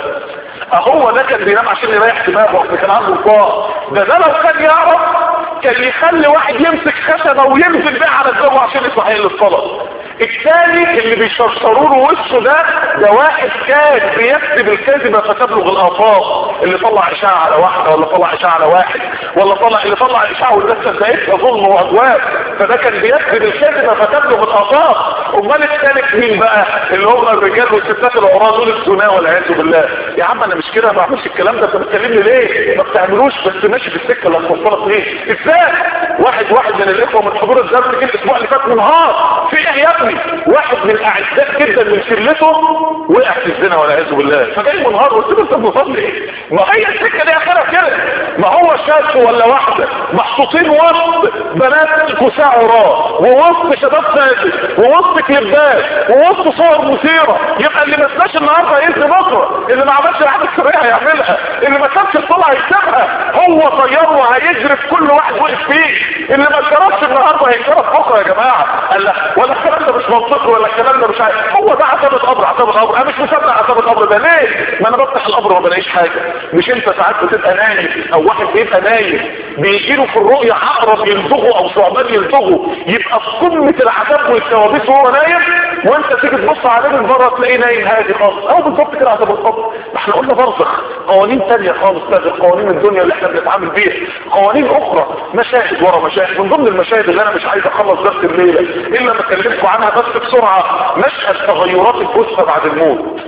اهو ده كان بينام عشان يريح دماغه اللي كان عنده صداع ده ده لو كان يعرف كان يخلي واحد يمسك خشبه وينزل بيها على دماغه عشان يصحيه للصلاه الثاني اللي بيشرشروا له وشه ده ده واحد كان بيكتب الكذبه فتبلغ الافاق اللي طلع اشاعه على واحده ولا طلع اشاعه على واحد ولا طلع اللي طلع اشاعه والناس صدقتها ظلم وادواب فده كان بيكتب الكذبه فتبلغ الافاق امال الثالث مين بقى اللي هم الرجال والستات العراة دول الزنا والعياذ بالله يا عم انا مش كده ما بعملش الكلام ده انت بتكلمني ليه ما بتعملوش بس ماشي في السكه اللي هتوصلك ليه ازاي واحد واحد من الاخوه من حضور الدرس كده الاسبوع اللي فات منهار في ايه يا ابني واحد من الاعزاء جدا من شلته وقع في الزنا والعياذ بالله فجاي منهار قلت له انت بتصلي ايه ما هي السكه دي اخرها كده ما هو شاب ولا واحده محطوطين وسط بنات كساع عراة ووسط شباب ساجد ووسط كليبات ووسط صور مثيره يبقى اللي ما سمعش النهارده هينسى بكره اللي ما عملش العاده السريه هيعملها اللي ما سابش الصلاه هيكتبها هو طيار وهيجري في كل واحد وقف فيه اللي ما اتشرفش النهارده هيتشرف بكره يا جماعه قال لا ولا الكلام ده مش منطقي ولا الكلام ده مش عارف هو ده عذاب القبر عذاب القبر انا مش مصدق عذاب القبر ده ليه ما انا بفتح القبر وما بلاقيش حاجه مش انت ساعات بتبقى نايم او واحد بيبقى نايم بيجي له في الرؤيه عقرب يلدغه او ثعبان يلدغه يبقى في قمه العذاب والكوابيس وهو نايم وانت تيجي تبص عليه من بره تلاقيه نايم هادي خالص او بالظبط كده عذاب القبر ما احنا قلنا برزخ قوانين تانية خالص غير قوانين الدنيا اللي احنا بنتعامل بيها قوانين اخرى مشاهد ورا مشاهد من ضمن المشاهد اللي انا مش عايز اخلص درس الليله الا ما اكلمكم عنها بس بسرعه مشهد تغيرات الجثه بعد الموت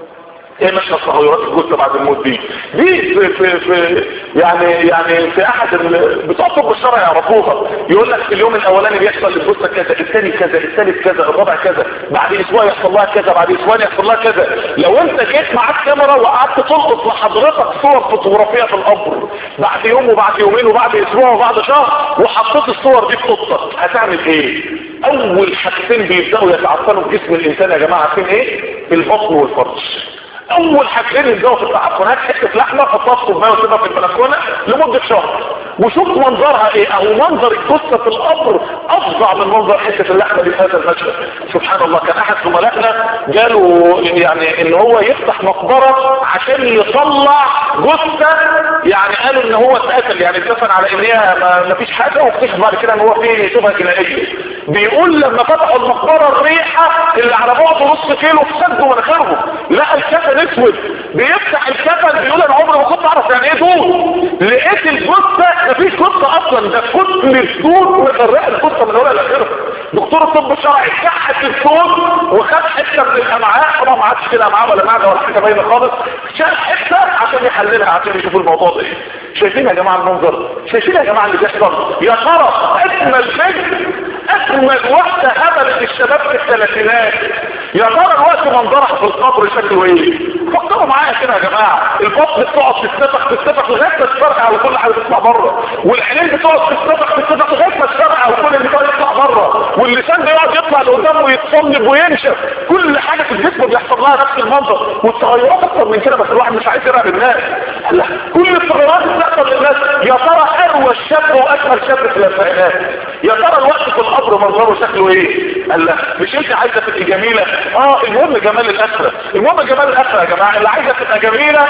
ايه مشهد تغيرات الجثه بعد الموت دي دي في, في, في يعني يعني في احد ال- بتوع الطب الشرعي يعرفوها يقول لك في اليوم الاولاني بيحصل للجثه كذا الثاني كذا الثالث كذا الرابع كذا بعد اسبوع يحصل لها كذا بعد اسبوع يحصل لها كذا لو انت جيت معاك كاميرا وقعدت تلقط لحضرتك صور فوتوغرافيه في القبر بعد يوم وبعد يومين وبعد اسبوع وبعد شهر وحطيت الصور دي في خطتك هتعمل ايه اول حاجتين بيبداوا يتعفنوا في جسم الانسان يا جماعه عارفين ايه البطن والفرج اول حاجتين يلزقوا في التعفنات حته لحمه حطها في كوبايه وسيبها في البلكونه لمده شهر وشوف منظرها ايه او منظر الجثه في القبر افظع من منظر حته اللحمه دي في هذا المشهد سبحان الله كان احد زملائنا جاله يعني ان هو يفتح مقبره عشان يطلع جثه يعني قالوا ان هو اتقتل يعني اتدفن على ان هي ما ما فيش حاجه واكتشف بعد كده ان هو فيه شبهه جنائيه بيقول لما فتحوا المقبره الريحه اللي على بعد نص كيلو في سد مناخيرهم لقى الكفن اسود بيفتح الكفن بيقول انا عمري ما كنت اعرف يعني ايه دود لقيت الجثه مفيش جثه اصلا ده كتل الدود مغرقه الجثه من اولها لاخرها دكتور الطب الشرعي كحت الدود وخد حته من الامعاء طبعا ما عادش كده امعاء ولا معده ولا حاجه باينه خالص شال حته عشان يحللها عشان يشوفوا الموضوع ده ايه شايفين يا جماعه المنظر شايفين يا جماعه اللي بيحصل يا ترى اجمل فكر اجمل واحده هبلت الشباب في الثلاثينات يا ترى الوقت منظرها في القبر شكله ايه فكروا معايا كده يا جماعه البطن بتقعد تتنفخ تتنفخ لغايه ما تفرقع وكل حاجه تطلع بره والعينين بتقعد تتنفخ تتنفخ لغايه ما تفرقع وكل اللي بتقعد يطلع بره واللسان بيقعد يطلع لقدام ويتصلب وينشف كل حاجه في الجسم بيحصل لها نفس المنظر والتغيرات اكتر من كده بس الواحد مش عايز يرعب الناس لا كل التغيرات اللي بتحصل للناس يا ترى اروى الشاب واجمل شاب في الاربعينات يا ترى الوقت في القبر منظره شكله ايه قال لا مش انت عايزه تبقي جميله اه المهم جمال الاخره المهم جمال الاخره يا جماعه اللي عايزه تبقى جميله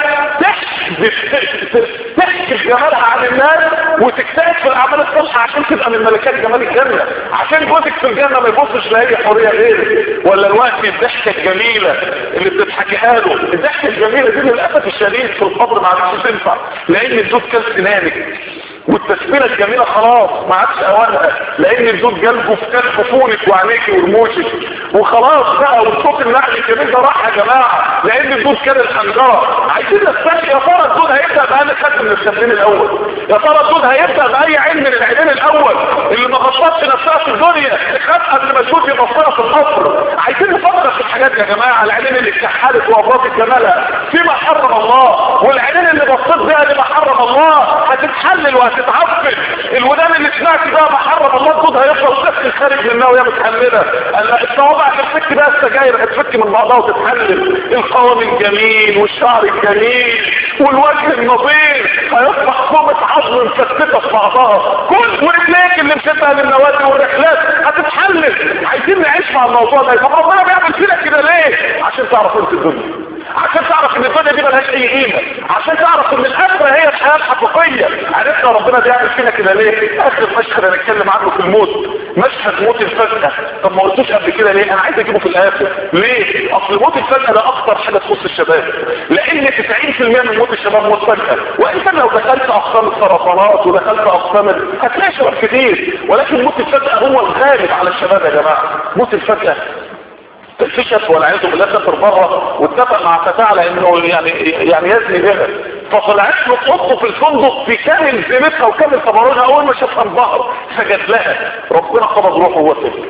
تحجب تحجب جمالها عن الناس وتجتهد في الاعمال الصالحه عشان تبقى من ملكات جمال الجنه عشان جوزك في الجنه ما يبصش لاي حوريه غيرك ولا الوقت الضحكه الجميله اللي بتضحكيها له الضحكه الجميله دي للاسف الشديد في القبر ما عادش تنفع لان الزوج كان سنانك والتسمينة الجميلة خلاص ما عادش اوانها لان الزوج جلبه في كان خفونك وعينيك ورموشك وخلاص بقى والصوت النعل الجميل ده راح يا جماعة لان الزوج كان الحنجرة عايزين نستنى يا ترى الزوج هيبدأ بأي خد من الخدين الاول يا ترى الزوج هيبدأ بأي عين من العينين الاول اللي ما غطتش نفسها في الدنيا خد قبل ما الزوج يبصرها في القصر عايزين نفكر في الحاجات يا جماعة العينين اللي اتكحلت وابراج جمالها فيما حرم الله والعينين اللي بصيت بيها لما حرم الله هتتحلل وهتتعفن الودان اللي سمعت بقى ما حرم الله الصوت هيفضل نفس الخارج منها وهي متحلله الصوابع هتفك بقى السجاير هتفك من بعضها وتتحلل القوام الجميل والشعر الجميل والوجه النظيف هيصبح كومة عظم مفتته في بعضها كل ورجليك اللي مشتها للنوادي والرحلات هتتحلل عايزين نعيش مع الموضوع ده طب ربنا بيعمل فينا كده ليه عشان تعرف انت الدنيا عشان تعرف ان الدنيا دي ملهاش اي قيمه عشان تعرف ان الاخره هي الحياه الحقيقيه عرفنا ربنا بيعمل فينا كده ليه اخر مشهد هنتكلم عنه في الموت مشهد موت الفجاه طب ما قلتوش قبل كده ليه انا عايز اجيبه في الاخر ليه اصل موت الفجاه ده اكتر حاجه تخص الشباب لان 90% من موت الشباب موت فجاه وانت لو دخلت اقسام السرطانات ودخلت اقسام ال- هتلاقي شباب كتير ولكن موت الفجاه هو الغالب على الشباب يا جماعه موت الفجاه اكتشف والعياذ بالله سافر بره واتفق مع فتاة على انه يعني يعني يزني بها فطلعت له تحطه في الفندق في كامل زينتها وكامل ثمرها اول ما شافها انبهر سجد لها ربنا قبض روحه وهو سجد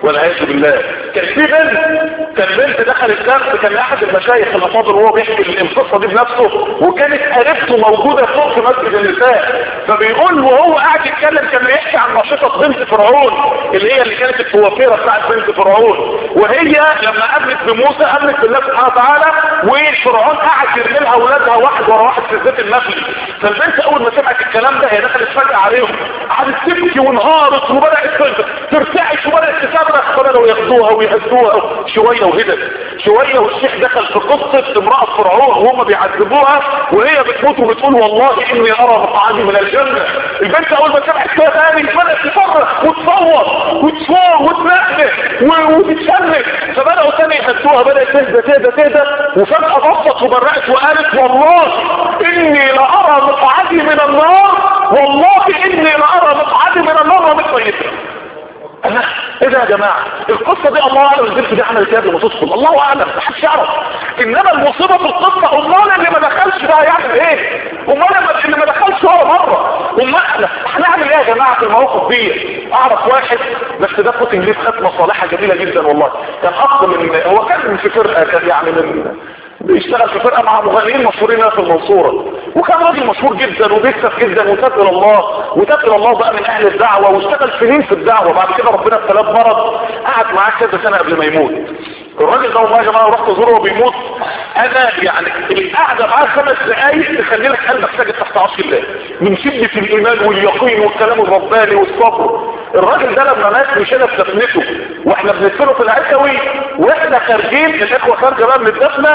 والعياذ بالله كان في بنت كان بنت دخلت درس كان احد المشايخ الافاضل وهو بيحكي القصه دي بنفسه وكانت قريبته موجوده فوق في مسجد النساء فبيقول وهو قاعد يتكلم كان بيحكي عن نشطه بنت فرعون اللي هي اللي كانت الكوافيره بتاعت بنت فرعون وهي لما قابلت بموسى قابلت بالله سبحانه وتعالى وفرعون قعد يرمي لها اولادها واحد ورا واحد في الزيت النخل فالبنت اول ما سمعت الكلام ده هي دخلت فجاه عليهم قعدت تبكي وانهارت وبدات ترتعش وبدات تصرخ فبداوا ياخدوها ويهزوها شويه وهدت شويه والشيخ دخل في قصه امراه فرعون وهم بيعذبوها وهي بتموت وبتقول والله اني ارى مقعدي من الجنه البنت اول ما سمعت كده تاني بدات تصرخ وتصوت وتصور وتنقل وتتشنج فبداوا تاني يهزوها بدات تهدى تهدى تهدى وفجاه بصت وبرقت وقالت والله اني لارى مقعدي من النار والله اني لارى مقعدي من النار ومش ميتة انا ايه ده يا جماعة القصة دي الله اعلم البنت دي عملت ايه قبل ما تدخل الله اعلم محدش يعرف انما المصيبة في القصة امال اللي ما دخلش بقى يعمل ايه امال اللي ما دخلش ولا مرة امال هنعمل ايه يا جماعة في المواقف دي اعرف واحد بس ده كنت ليه ختمة صالحة جميلة جدا والله كان اخ من هو كان في فرقة كان يعني من بيشتغل في فرقة مع مغنيين مشهورين في المنصورة وكان راجل مشهور جدا وبيكسب جدا وتاب الى الله وتاب الى الله بقى من اهل الدعوة واشتغل سنين في الدعوة بعد كده ربنا ابتلاه بمرض قعد معاه كذا سنة قبل ما يموت الراجل ده والله يا جماعه رحت ازوره وهو بيموت انا يعني القعده معاه خمس دقايق تخلي لك قلبك ساجد تحت عرش الله من شده الايمان واليقين والكلام الرباني والصبر الراجل ده لما مات مشينا في دفنته واحنا بندفنه في العكوي واحنا خارجين الاخوه خارجه بقى من الدفنه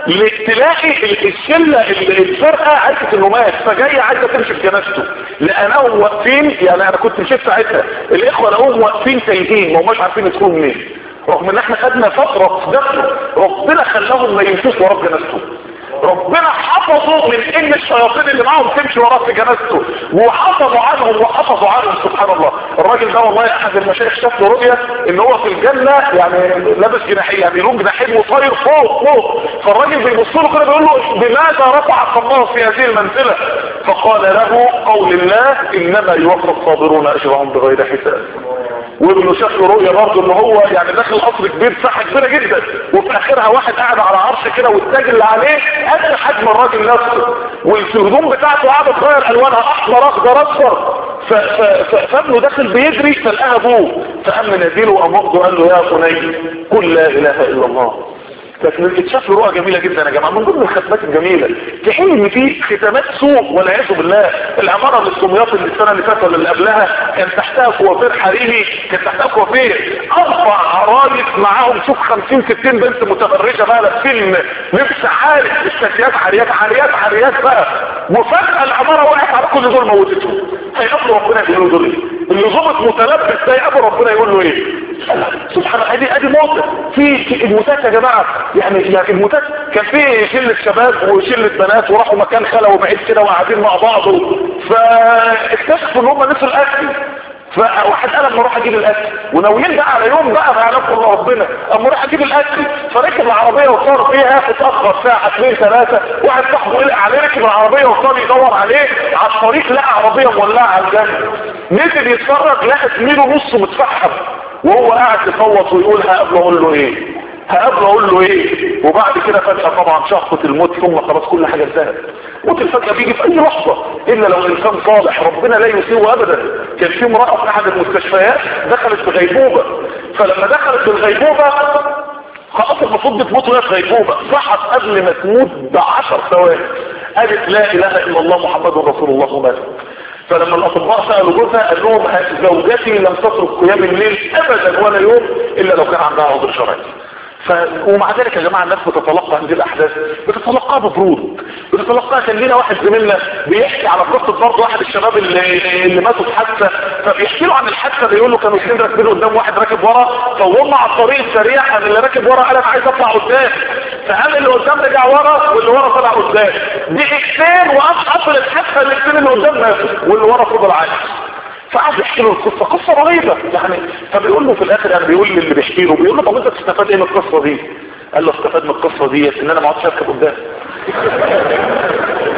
تلاقي الشله الفرقه عرفت انه مات فجايه عايزه تمشي في جنازته لانهم واقفين يعني انا كنت مشيت ساعتها الاخوه لقوهم واقفين تايهين ما هماش عارفين يدخلوا منين رغم ان احنا خدنا فترة في دخل ربنا خلاهم ما يمشوش ورا جنازته ربنا حفظوا من ان الشياطين اللي معاهم تمشي وراه في جنازته وحفظوا عنهم وحفظوا عنهم سبحان الله الراجل ده والله احد المشايخ شاف له رؤيه ان هو في الجنه يعني لابس جناحين يعني له جناحين وطاير فوق فوق فالراجل بيبص له كده بيقول له بماذا رفعك الله في هذه المنزله فقال له قول الله انما يوفى الصابرون اجرهم بغير حساب وابنه شاف له رؤيه برضه ان هو يعني داخل قصر كبير ساحه كبيره جدا وفي اخرها واحد قاعد على عرش كده والتاج اللي عليه قد حجم الراجل نفسه والهدوم بتاعته قاعده تغير الوانها احمر اخضر اصفر فابنه داخل بيجري فلقاها ابوه فقام مناديله وقام واخده قال له يا بني قل لا اله الا الله لكن اتشاف له رؤى جميلة جدا يا جماعة من ضمن الختمات الجميلة في حين ان في ختمات سوء والعياذ بالله العمارة اللي السمياط اللي السنة اللي فاتت ولا اللي قبلها كان تحتها كوافير حريمي كان تحتها كوافير اربع عرايس معاهم شوف 50 60 بنت متبرجة بقى لابسين لبس عالي الشتيات عريات عريات عريات بقى وفجأة العمارة وقعت على كل دول موتتهم هيقابلوا ربنا يقولوا دول ايه اللي ظبط متلبس ده يقابل ربنا يقول له ايه سبحان الله ادي ادي موت في الموتات يا جماعه يعني يعني الموتات كان في شله شباب وشله بنات وراحوا مكان خلوه بعيد كده وقاعدين مع بعض فاكتشفوا ان هم نسوا الاكل فواحد قال اما اروح اجيب الاكل وناويين بقى على يوم بقى ما يعلمكم الله ربنا اما اروح اجيب الاكل فركب العربيه وصار فيها اتاخر ساعه اثنين ثلاثه واحد صاحبه قلق عليه ركب العربيه وصار يدور عليه على الطريق لقى عربيه مولعه على الجنب نزل يتفرج لقى زميله نصه متفحم وهو قاعد يصوت ويقول هقابله اقول له ايه هقابله اقول له ايه وبعد كده فجأة طبعا شخصة الموت ثم خلاص كل حاجة انتهت موت الفجأة بيجي في اي لحظة الا لو انسان صالح ربنا لا يسيء ابدا كان في امرأة في احد المستشفيات دخلت في غيبوبة فلما دخلت في الغيبوبة خلاص المفروض بتموت وهي في غيبوبة صحت قبل ما تموت بعشر ثواني قالت لا اله الا الله محمد رسول الله وماتت فلما الاطباء سألوا جوزها قال لهم زوجتي لم تترك قيام الليل ابدا ولا يوم الا لو كان عندها عذر شرعي ف... ومع ذلك يا جماعة الناس بتتلقى هذه الأحداث بتتلقاها ببرود بتتلقاها كان لنا واحد زميلنا بيحكي على قصة برضه واحد الشباب اللي, اللي ماتوا في حادثة فبيحكي له عن الحادثة بيقول له كانوا اثنين راكبين قدام واحد راكب ورا فهم على الطريق السريع قام اللي راكب ورا قال انا عايز اطلع قدام فقام اللي قدام رجع ورا واللي ورا طلع قدام دقيقتين وقام حصل الحادثة الاثنين اللي قدام ماتوا واللي ورا فضل عايش فقعد يحكي له القصة قصة رهيبة يعني فبيقول له في الاخر يعني بيقول لي اللي بيحكي له بيقول له طب انت تستفاد ايه من القصة دي قال له استفاد من القصة دي ان انا ما عادش اركب قدام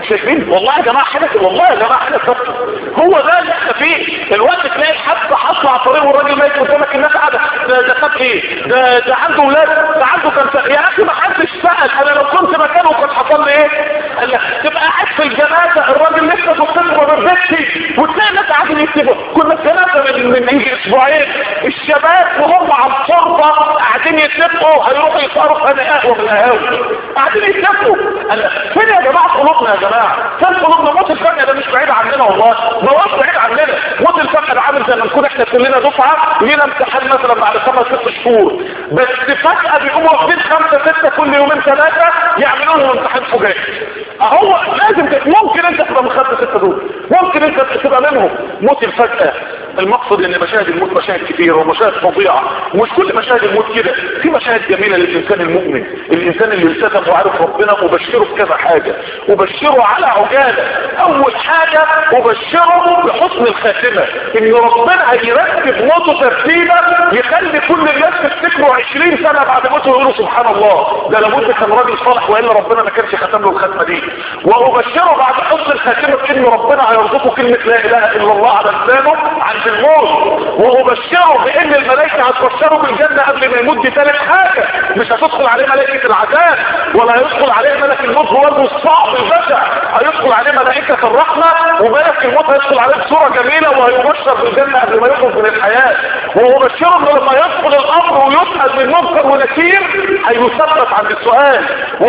شايفين والله يا جماعه حاجه والله يا جماعه حاجه ثابته هو ده اللي احنا فيه الوقت تلاقي حد حصل على الطريق والراجل ماشي قدامك الناس قاعده ده ده خد ايه ده ده عنده ولاد ده عنده كام سنه يا اخي ما حدش سال انا لو كنت مكانه كان حصل لي ايه قال لك تبقى قاعد في الجنازه الراجل لسه في الطب ما بيربطش وتلاقي الناس قاعدين يكتبوا كنا في جنازه من من يجي اسبوعين الشباب وهم على التربه قاعدين يتفقوا هيروحوا يسهروا في قهوه من القهاوي قاعدين يتفقوا قال فين يا جماعه قلوبنا يا جماعه فين قلوبنا موت الفجأة ده مش بعيد عننا والله ما هوش بعيد عننا موت الفجأة ده عامل زي ما نكون احنا كلنا دفعه لينا امتحان مثلا بعد خمس ست شهور بس فجأة بيقوموا واخدين خمسة ستة كل يومين ثلاثة يعملوا لهم امتحان فجائي اهو لازم ت- ممكن انت تبقى من خمسة ستة دول ممكن انت تبقى منهم موت الفجأة المقصد ان مشاهد الموت مشاهد كتيرة ومشاهد فظيعة ومش كل مشاهد الموت كده في مشاهد جميلة للانسان المؤمن الانسان اللي التزم وعارف ربنا وبشره بكذا حاجة وبشره على عجالة اول حاجة وبشره بحسن الخاتمة ان ربنا هيرتب موته ترتيبة يخلي كل الناس تفتكره 20 سنة بعد موته ويقولوا سبحان الله ده لابد كان راجل صالح والا ربنا ما كانش ختم له الختمة دي وابشره بعد حسن الخاتمة بان ربنا هيرزقه كلمة لا اله الا الله على لسانه عند الموت وابشره بان الملائكة هتبشره بالجنة قبل ما يموت دي ثالث حاجة مش هتدخل عليه ملائكة العذاب ولا هيدخل عليه ملك الموت هو الصعب البشع هيدخل عليه ملائكة الرحمة وملك الموت هيدخل عليه بصورة جميلة وهيبشر بالجنة قبل ما يخرج من الحياة وابشره انه لما يدخل الامر ويسأل من منكر ونكير هيثبت عند السؤال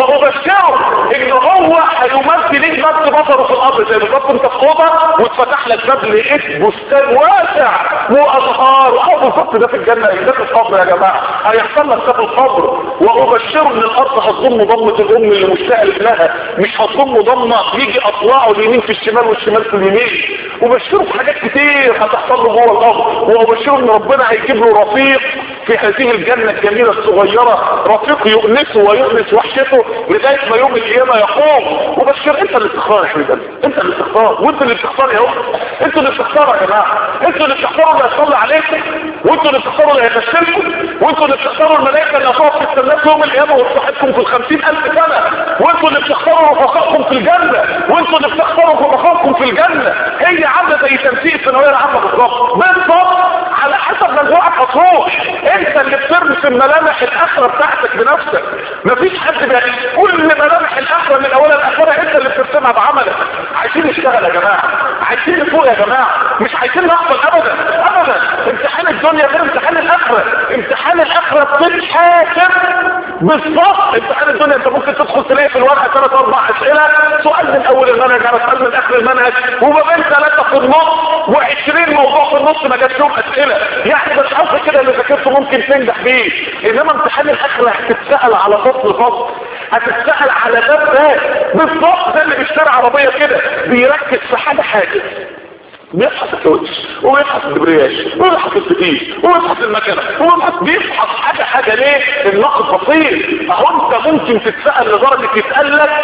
وابشره ان هو هيمد ليك مد بصره في الارض زي بالظبط انت في اوضه واتفتح لك باب لقيت بستان واسع وازهار اه بالظبط ده في الجنه ده في القبر يا جماعه هيحصل لك ده في القبر وابشره ان الارض هتضم ضمه الام اللي مشتاقه لابنها مش هتضم ضمه يجي اطلعه اليمين في الشمال والشمال في اليمين وبشره بحاجات كتير هتحصل له جوه الارض وابشره ان ربنا هيجيب له رفيق في هذه الجنه الجميله الصغيره رفيق يؤنسه ويؤنس وحشته لغايه ما يوم القيامه يقوم وبشر انت اللي تختار يا حبيبي انت اللي تختار وانت اللي بتختار يا اخت انتوا اللي بتختاروا يا جماعه انتوا اللي بتختاروا اللي هيصلي عليكم وانتوا اللي بتختاروا اللي هيغسلكم وانتوا اللي بتختاروا الملائكه اللي هتقف تستناكم يوم القيامه وتصحبكم في الخمسين الف سنه وانتوا اللي بتختاروا رفقائكم في الجنه وانتوا اللي بتختاروا رفقائكم في الجنه هي عامله زي تنسيق الثانويه العامه بالظبط بالظبط على حسب مجموعك هتروح انت اللي بترسم ملامح الاخره بتاعتك بنفسك مفيش حد بقى كل ملامح الاخره من اولها لاخرها انت اللي بترسمها بعملك عايزين نشتغل يا جماعه عايزين نفوق يا جماعه مش عايزين نحصل ابدا ابدا امتحان الدنيا غير امتحان الاخره امتحان الاخره بتتحاسب بالظبط امتحان الدنيا انت ممكن تدخل تلاقي في الورقه ثلاث اربع اسئله سؤال من اول المنهج على سؤال من اخر المنهج وما بين ثلاثه في النص و20 موضوع في النص ما جاتش لهم اسئله يعني بس عارف كده اللي ذاكرته ممكن تنجح بيه انما امتحان الاخره هتتسال على فصل فصل هتتسال على باب باب بالظبط زي اللي بيشتري عربيه كده بيركز في حاجه حاجه بيفحص الكاوتش وبيفحص الدبرياج وبيفحص الفتيس وبيفحص المكنه وبيفحص بيفحص حاجه حاجه ليه النقد بسيط اهو انت ممكن تتسال لدرجه يتقال لك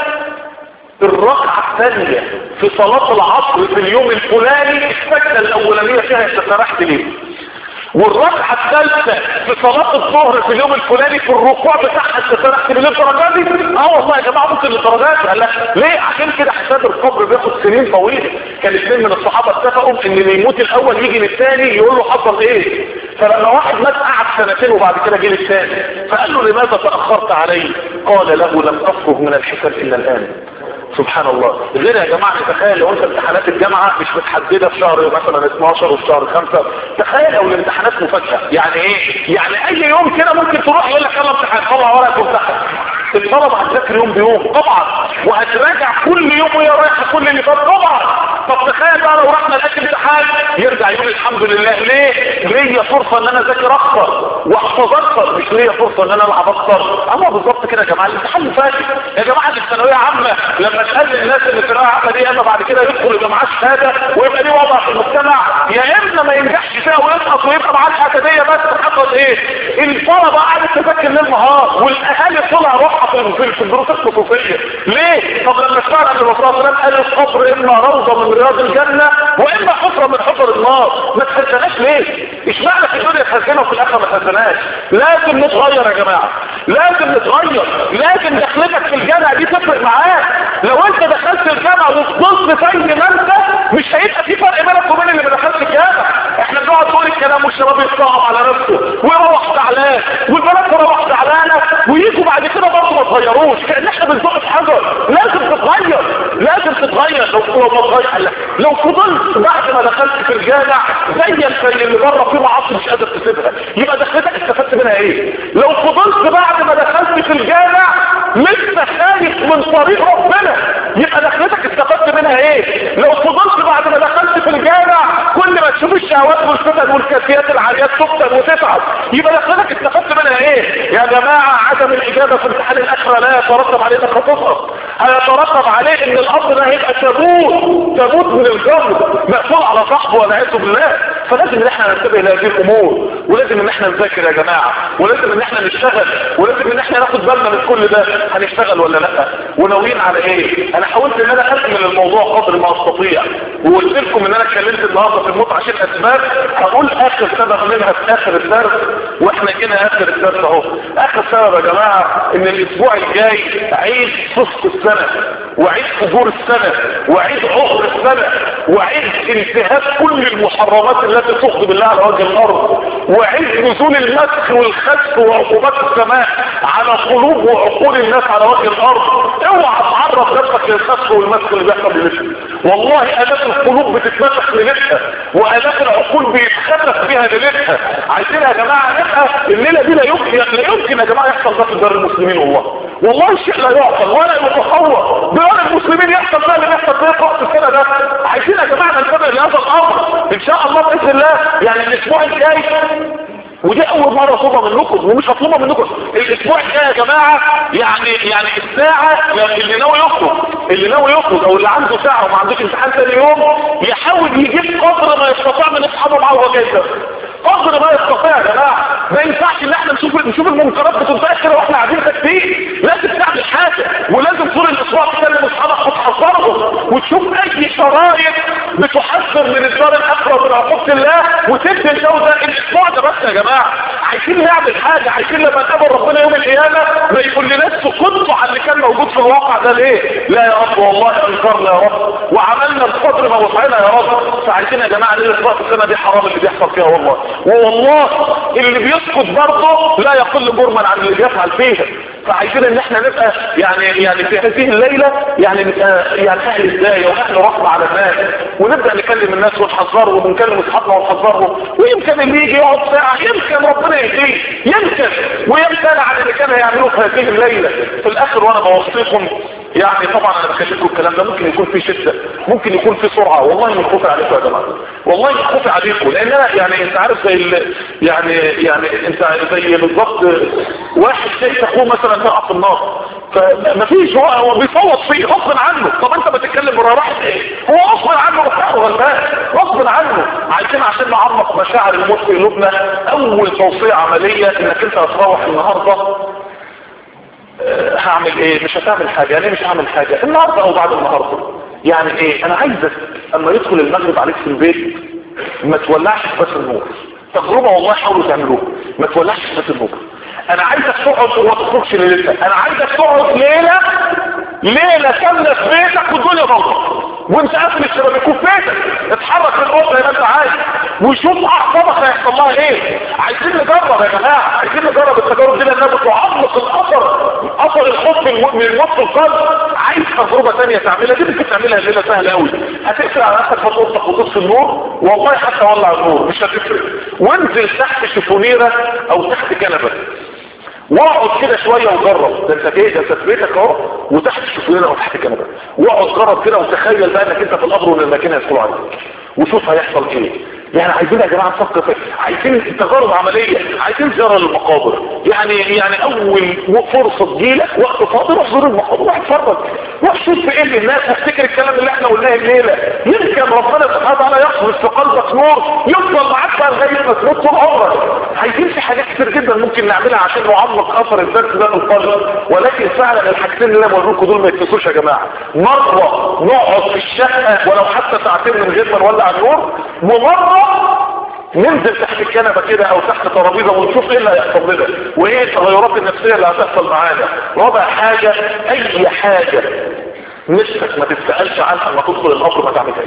الركعة الثانية في صلاة العصر في اليوم الفلاني السكتة الأولانية فيها انت سرحت ليه والركعة الثالثة في صلاة الظهر في اليوم الفلاني في الركوع بتاعها انت سرحت ليه الدرجات دي اه والله يا جماعة ممكن الدرجات قال لك ليه عشان كده حساب القبر بياخد سنين طويلة كان اثنين من الصحابة اتفقوا ان اللي يموت الاول يجي للثاني يقول له حصل ايه فلما واحد مات قعد سنتين وبعد كده جه للثاني فقال له لماذا تأخرت علي قال له لم افرغ من الحساب الا الان سبحان الله غير يا جماعة تخيل لو انت امتحانات الجامعة مش متحددة في شهر مثلا 12 وفي شهر 5 تخيل لو الامتحانات مفاجئة يعني ايه يعني اي يوم كده ممكن تروح يقول لك يلا امتحان طلع ورقة وامتحن الطلبة هتذاكر يوم بيوم طبعا وهتراجع كل يوم وهي رايحة كل اللي فات طبعا طب تخيل بقى لو رحنا لقيت امتحان يرجع يقول الحمد لله ليه ليا فرصة ان انا اذاكر اكتر واحفظ اكتر مش ليا فرصة ان انا العب اكتر اما بالظبط كده يا جماعة الامتحان مفاجئ يا جماعة دي الثانوية عامة لما تقلل الناس اللي في الثانوية عامة دي اما بعد كده يدخل يبقى معاه شهادة ويبقى ليه وضع في المجتمع يا اما ما ينجحش فيها ويسقط ويبقى معاه الاكاديمية بس حصل ايه الطلبة قعدت تذاكر ليل نهار والاهالي طلع روحها في في الدروس الخصوصية ليه؟ طب لما سمعنا ان الرسول صلى الله عليه وسلم قال القبر اما روضة من رياض الجنة واما حفرة من حفر النار ما تحزناش ليه؟ اشمعنى في الدنيا تحزنها وفي الاخره ما تحزناش لازم نتغير يا جماعة لازم نتغير لازم دخلتك في الجامعة دي تفرق معاك لو انت دخلت الجامعة الجامع وفضلت زي ما انت مش هيبقى في فرق بينك وبين اللي ما دخلش الجامع احنا بنقعد نقول الكلام والشباب يصعب على نفسه ويروح زعلان والبنات تروح زعلانه ويجوا بعد كده برضه ما تغيروش كان احنا بنزق في حجر لازم تتغير لازم تتغير لو لو ما تغير لو فضلت بعد ما دخلت في الجامع زي زي اللي بره في معاصي مش قادر تسيبها يبقى دخلتك استفدت منها ايه لو فضلت بعد ما دخلت في الجامع لسه خايف من طريق ربنا يبقى دخلتك استفدت منها ايه لو فضلت بعد ما دخلت في الجامع كل ما تشوف الشهوات والفتن والكافيات العاليات تفتن وتتعب يبقى دخلتك استفدت منها ايه يا جماعة عدم الاجابة في امتحان الاخرة لا يترتب عليه انك هتسقط هيترتب عليه ان الارض ده هيبقى تموت تموت من الجمر مقفول على صاحبه والعياذ بالله فلازم ان احنا ننتبه لهذه الامور ولازم ان احنا نذاكر يا جماعة ولازم ان احنا نشتغل ولازم ان احنا ناخد بالنا من كل ده هنشتغل ولا لا وناويين على ايه انا حاولت ان انا اكمل الموضوع قدر ما استطيع وقلت لكم ان انا اتكلمت النهارده في الموت عشان اسباب هقول اخر سبب منها في اخر الدرس واحنا جينا اخر الدرس اهو اخر سبب يا جماعة ان الاسبوع الجاي عيد فسق السنة وعيد فجور السنة وعيد عهر السنة وعيد انتهاك كل المحرمات التي تغضب الله على وجه الارض وعيد نزول المسخ والخسف وعقوبات السماء على قلوب وعقول الناس على وجه الارض اوعى تعرض نفسك للخسف والمسخ اللي بيحصل لنفسك والله الاف القلوب بتتمسخ لنفسها والاف العقول بيتخسف بها لنفسها عايزين يا جماعه نبقى الليله دي لا يمكن لا يمكن يا جماعه يحصل ده في دار المسلمين والله والله شيء لا يعقل ولا يتصور دار المسلمين يحصل ده اللي بيحصل في وقت السنه ده عايزين يا جماعه ننتبه لهذا الامر ان شاء الله باذن الله يعني الاسبوع الجاي ودي اول مرة اطلبها منكم ومش هطلبها منكم الاسبوع الجاي يا جماعة يعني يعني الساعة اللي ناوي يخرج اللي ناوي يخرج او اللي عنده ساعة وما عندوش امتحان ثاني يوم يحاول يجيب قدر ما يستطيع من اصحابه معاه وهو جاي قدر ما يستطيع يا جماعة ما ينفعش ان احنا نشوف نشوف المنكرات بتنتهي كده واحنا قاعدين ساكتين لازم تعمل حاجة ولازم طول الاسبوع تكلم اصحابك وتحذرهم وتشوف اي شرائط بتحذر من الدار الاخرى من عقوبة الله وتبني الجو ده الاسبوع ده بس يا جماعة عايزين نعمل حاجة عايزين لما نقابل ربنا يوم القيامة ما يقول لناس سكتوا على اللي كان موجود في الواقع ده ليه لا يا رب والله انكرنا يا رب وعملنا القدر ما وسعنا يا رب فعايزين يا جماعة ليلة راس السنة دي حرام اللي بيحصل فيها والله والله اللي بيسكت برضه لا يقل جرما عن اللي بيفعل فيها فعايزين ان احنا نبقى يعني يعني في هذه الليلة يعني نبقى يعني اهل ازاي واهل رحمة على الناس ونبدأ نكلم الناس ونحذرهم ونكلم اصحابنا ونحذرهم ويمكن اللي يجي يقعد ساعة يمكن ربنا يهديه يمكن ويمتنع عن اللي كانوا يعملوه في هذه الليلة في الاخر وانا بوصيكم يعني طبعا انا بكلمكم الكلام ده ممكن يكون فيه شدة ممكن يكون فيه سرعة والله من خوفي عليكم يا جماعة والله من خوفي عليكم لان انا يعني انت عارف زي ال... يعني يعني انت زي بالظبط واحد شايف اخوه مثلا يقع في النار فمفيش هو هو بيصوت فيه غصب عنه طب انت بتتكلم براحة ايه هو غصب عنه غلبان غصب عنه عايزين عشان نعمق مشاعر الموت في قلوبنا اول توصية عملية انك انت هتروح النهاردة هعمل ايه مش هتعمل حاجة يعني مش هعمل حاجة النهاردة او بعد النهاردة يعني ايه انا عايزك اما يدخل المغرب عليك في البيت ما تولعش بس النور تجربة والله حاولوا تعملوها ما تولعش بس النور انا عايزك تقعد وما تخرجش ليلتها انا عايزك تقعد ليلة ليلة كاملة في بيتك والدنيا ضلمة وانت قافل الشبابيك في بيتك اتحرك من الاوضه زي ما انت عايز وشوف اعصابك هيحصل لها ايه عايزين نجرب يا جماعه عايزين نجرب التجارب دي لانها بتعمق الاثر اثر الخوف من الموت في القلب عايز تجربه ثانيه تعملها دي ممكن تعملها ليله سهله قوي هتقفل على نفسك في اوضتك وتطفي النور والله حتى ولع النور مش هتفرق وانزل تحت شفونيره او تحت كنبه واقعد كده شوية وجرب ده انت ايه ده انت في بيتك اهو وتحت الشفونيره او تحت الكنبه واقعد جرب كده وتخيل بقى انك انت في القبر وان الماكينه هيدخلوا عليك وشوف هيحصل ايه يعني عايزين يا جماعه نفكر في عايزين تجارب عمليه عايزين زياره للمقابر يعني يعني اول فرصه تجيلك وقت فاضي روح زور المقابر روح اتفرج روح شوف في ايه اللي الناس هفتكر الكلام اللي احنا قلناه الليله يمكن ربنا سبحانه وتعالى يخلص في قلبك نور يفضل معاك بقى لغايه ما تموت طول عمرك عايزين في حاجات كتير جدا ممكن نعملها عشان نعمق اثر الدرس ده في القلب ولكن فعلا الحاجتين اللي انا بقول لكم دول ما يتنسوش يا جماعه مره نقعد في الشقه ولو حتى ساعتين من غير ما نولع النور ومره ننزل تحت الكنبة كده او تحت ترابيزة ونشوف ايه اللي هيحصل لنا وايه التغيرات النفسية اللي هتحصل معانا رابع حاجة اي حاجة نفسك ما تتسألش عنها لما تدخل القبر ما تعملهاش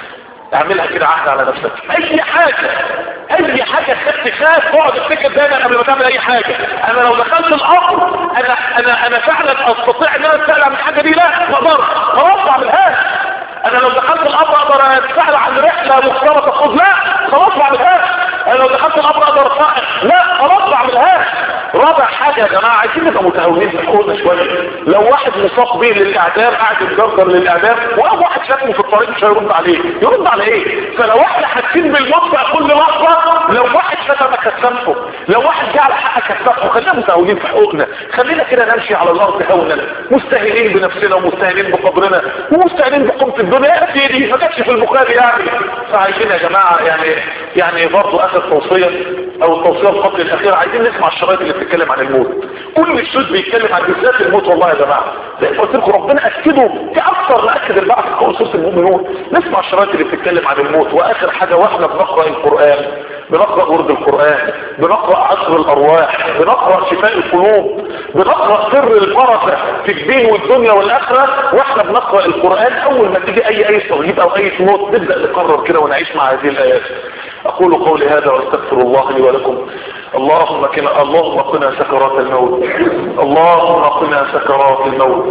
اعملها كده عهد على نفسك اي حاجة اي حاجة خدت خاف اقعد افتكر دايما قبل ما تعمل اي حاجة انا لو دخلت القبر انا انا انا فعلا استطيع ان انا اتسال عن الحاجة دي لا ما اقدرش خلاص ما اعملهاش انا لو دخلت القبر اقدر اتسال عن رحلة مختلطة خذ لا خلاص ما اعملهاش انا لو دخلت القبر اقدر اتسال لا خلاص ما اعملهاش رابع حاجة يا جماعة عايزين نبقى متهاونين في حقوقنا شوية لو واحد مصاب به للاعدام قاعد يتجرجر للاعدام وقام واحد شافه في الطريق مش هيرد عليه يرد على ايه فلو احنا حاسين بالموت في كل لحظة لو واحد شتمك هتسامحه لو واحد جه على حقك هتسامحه خلينا متهاونين في حقوقنا خلينا كده نمشي على الارض هونا مستهينين بنفسنا ومستهينين بقدرنا ومستهينين بقيمة الدنيا يا سيدي ما جاتش في البخاري يعني فعايزين يا جماعة يعني يعني برضه اخر توصية او التوصية الفقر الاخير عايزين نسمع الشرايط اللي بتتكلم عن الموت كل الشوط بيتكلم عن بالذات الموت والله يا جماعة زي ما قلت لكم ربنا اكده في اكثر ناكد البعث في قول سوره المؤمنون نسمع الشرايط اللي بتتكلم عن الموت واخر حاجة واحنا بنقرا القران بنقرا ورد القران بنقرا عصر الارواح بنقرا شفاء القلوب بنقرا سر البركه في الدين والدنيا والاخره واحنا بنقرا القران اول ما تيجي اي اي صليب او اي موت نبدا نقرر كده ونعيش مع هذه الايات اقول قولي هذا واستغفر الله لي ولكم اللهم قنا اللهم قنا سكرات الموت اللهم قنا سكرات الموت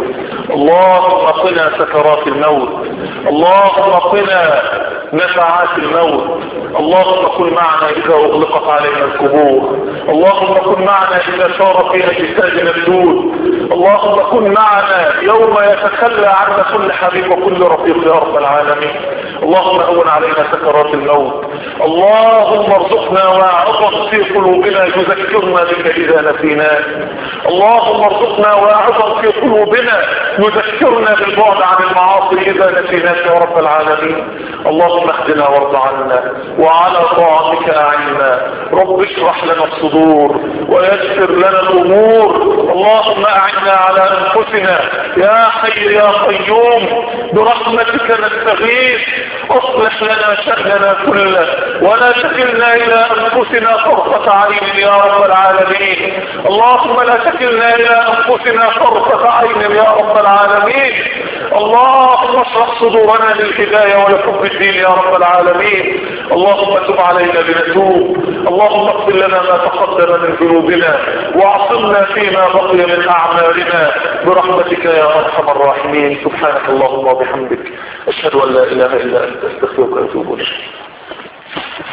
اللهم قنا سكرات الموت اللهم قنا نفعات الموت اللهم كن معنا اذا اغلقت علينا القبور اللهم كن معنا اذا شار فيها جساد ممدود اللهم كن معنا يوم يتخلى عنا كل حبيب وكل رفيق يا رب العالمين اللهم هون علينا سكرات الموت اللهم ارزقنا واعظم في قلوبنا يذكرنا بك اذا نسيناك اللهم ارزقنا واعظم في قلوبنا يذكرنا بالبعد عن المعاصي اذا نسيناك يا رب العالمين اللهم اهدنا وارض عنا وعلى طاعتك اعنا رب اشرح لنا الصدور ويسر لنا الامور اللهم اعنا على انفسنا يا حي يا قيوم برحمتك نستغيث اصلح لنا شأننا كله ولا تكلنا الى انفسنا طرفة عين يا رب العالمين اللهم لا تكلنا الى انفسنا طرفة عين يا رب العالمين اللهم اشرح صدورنا للهداية ولحب الدين يا رب العالمين اللهم تب علينا بنتوب اللهم اغفر لنا ما تقدم من ذنوبنا واعصمنا فيما بقي من اعمالنا برحمتك يا ارحم الراحمين سبحانك اللهم وبحمدك اشهد ان لا اله الا انت استغفرك واتوب اليك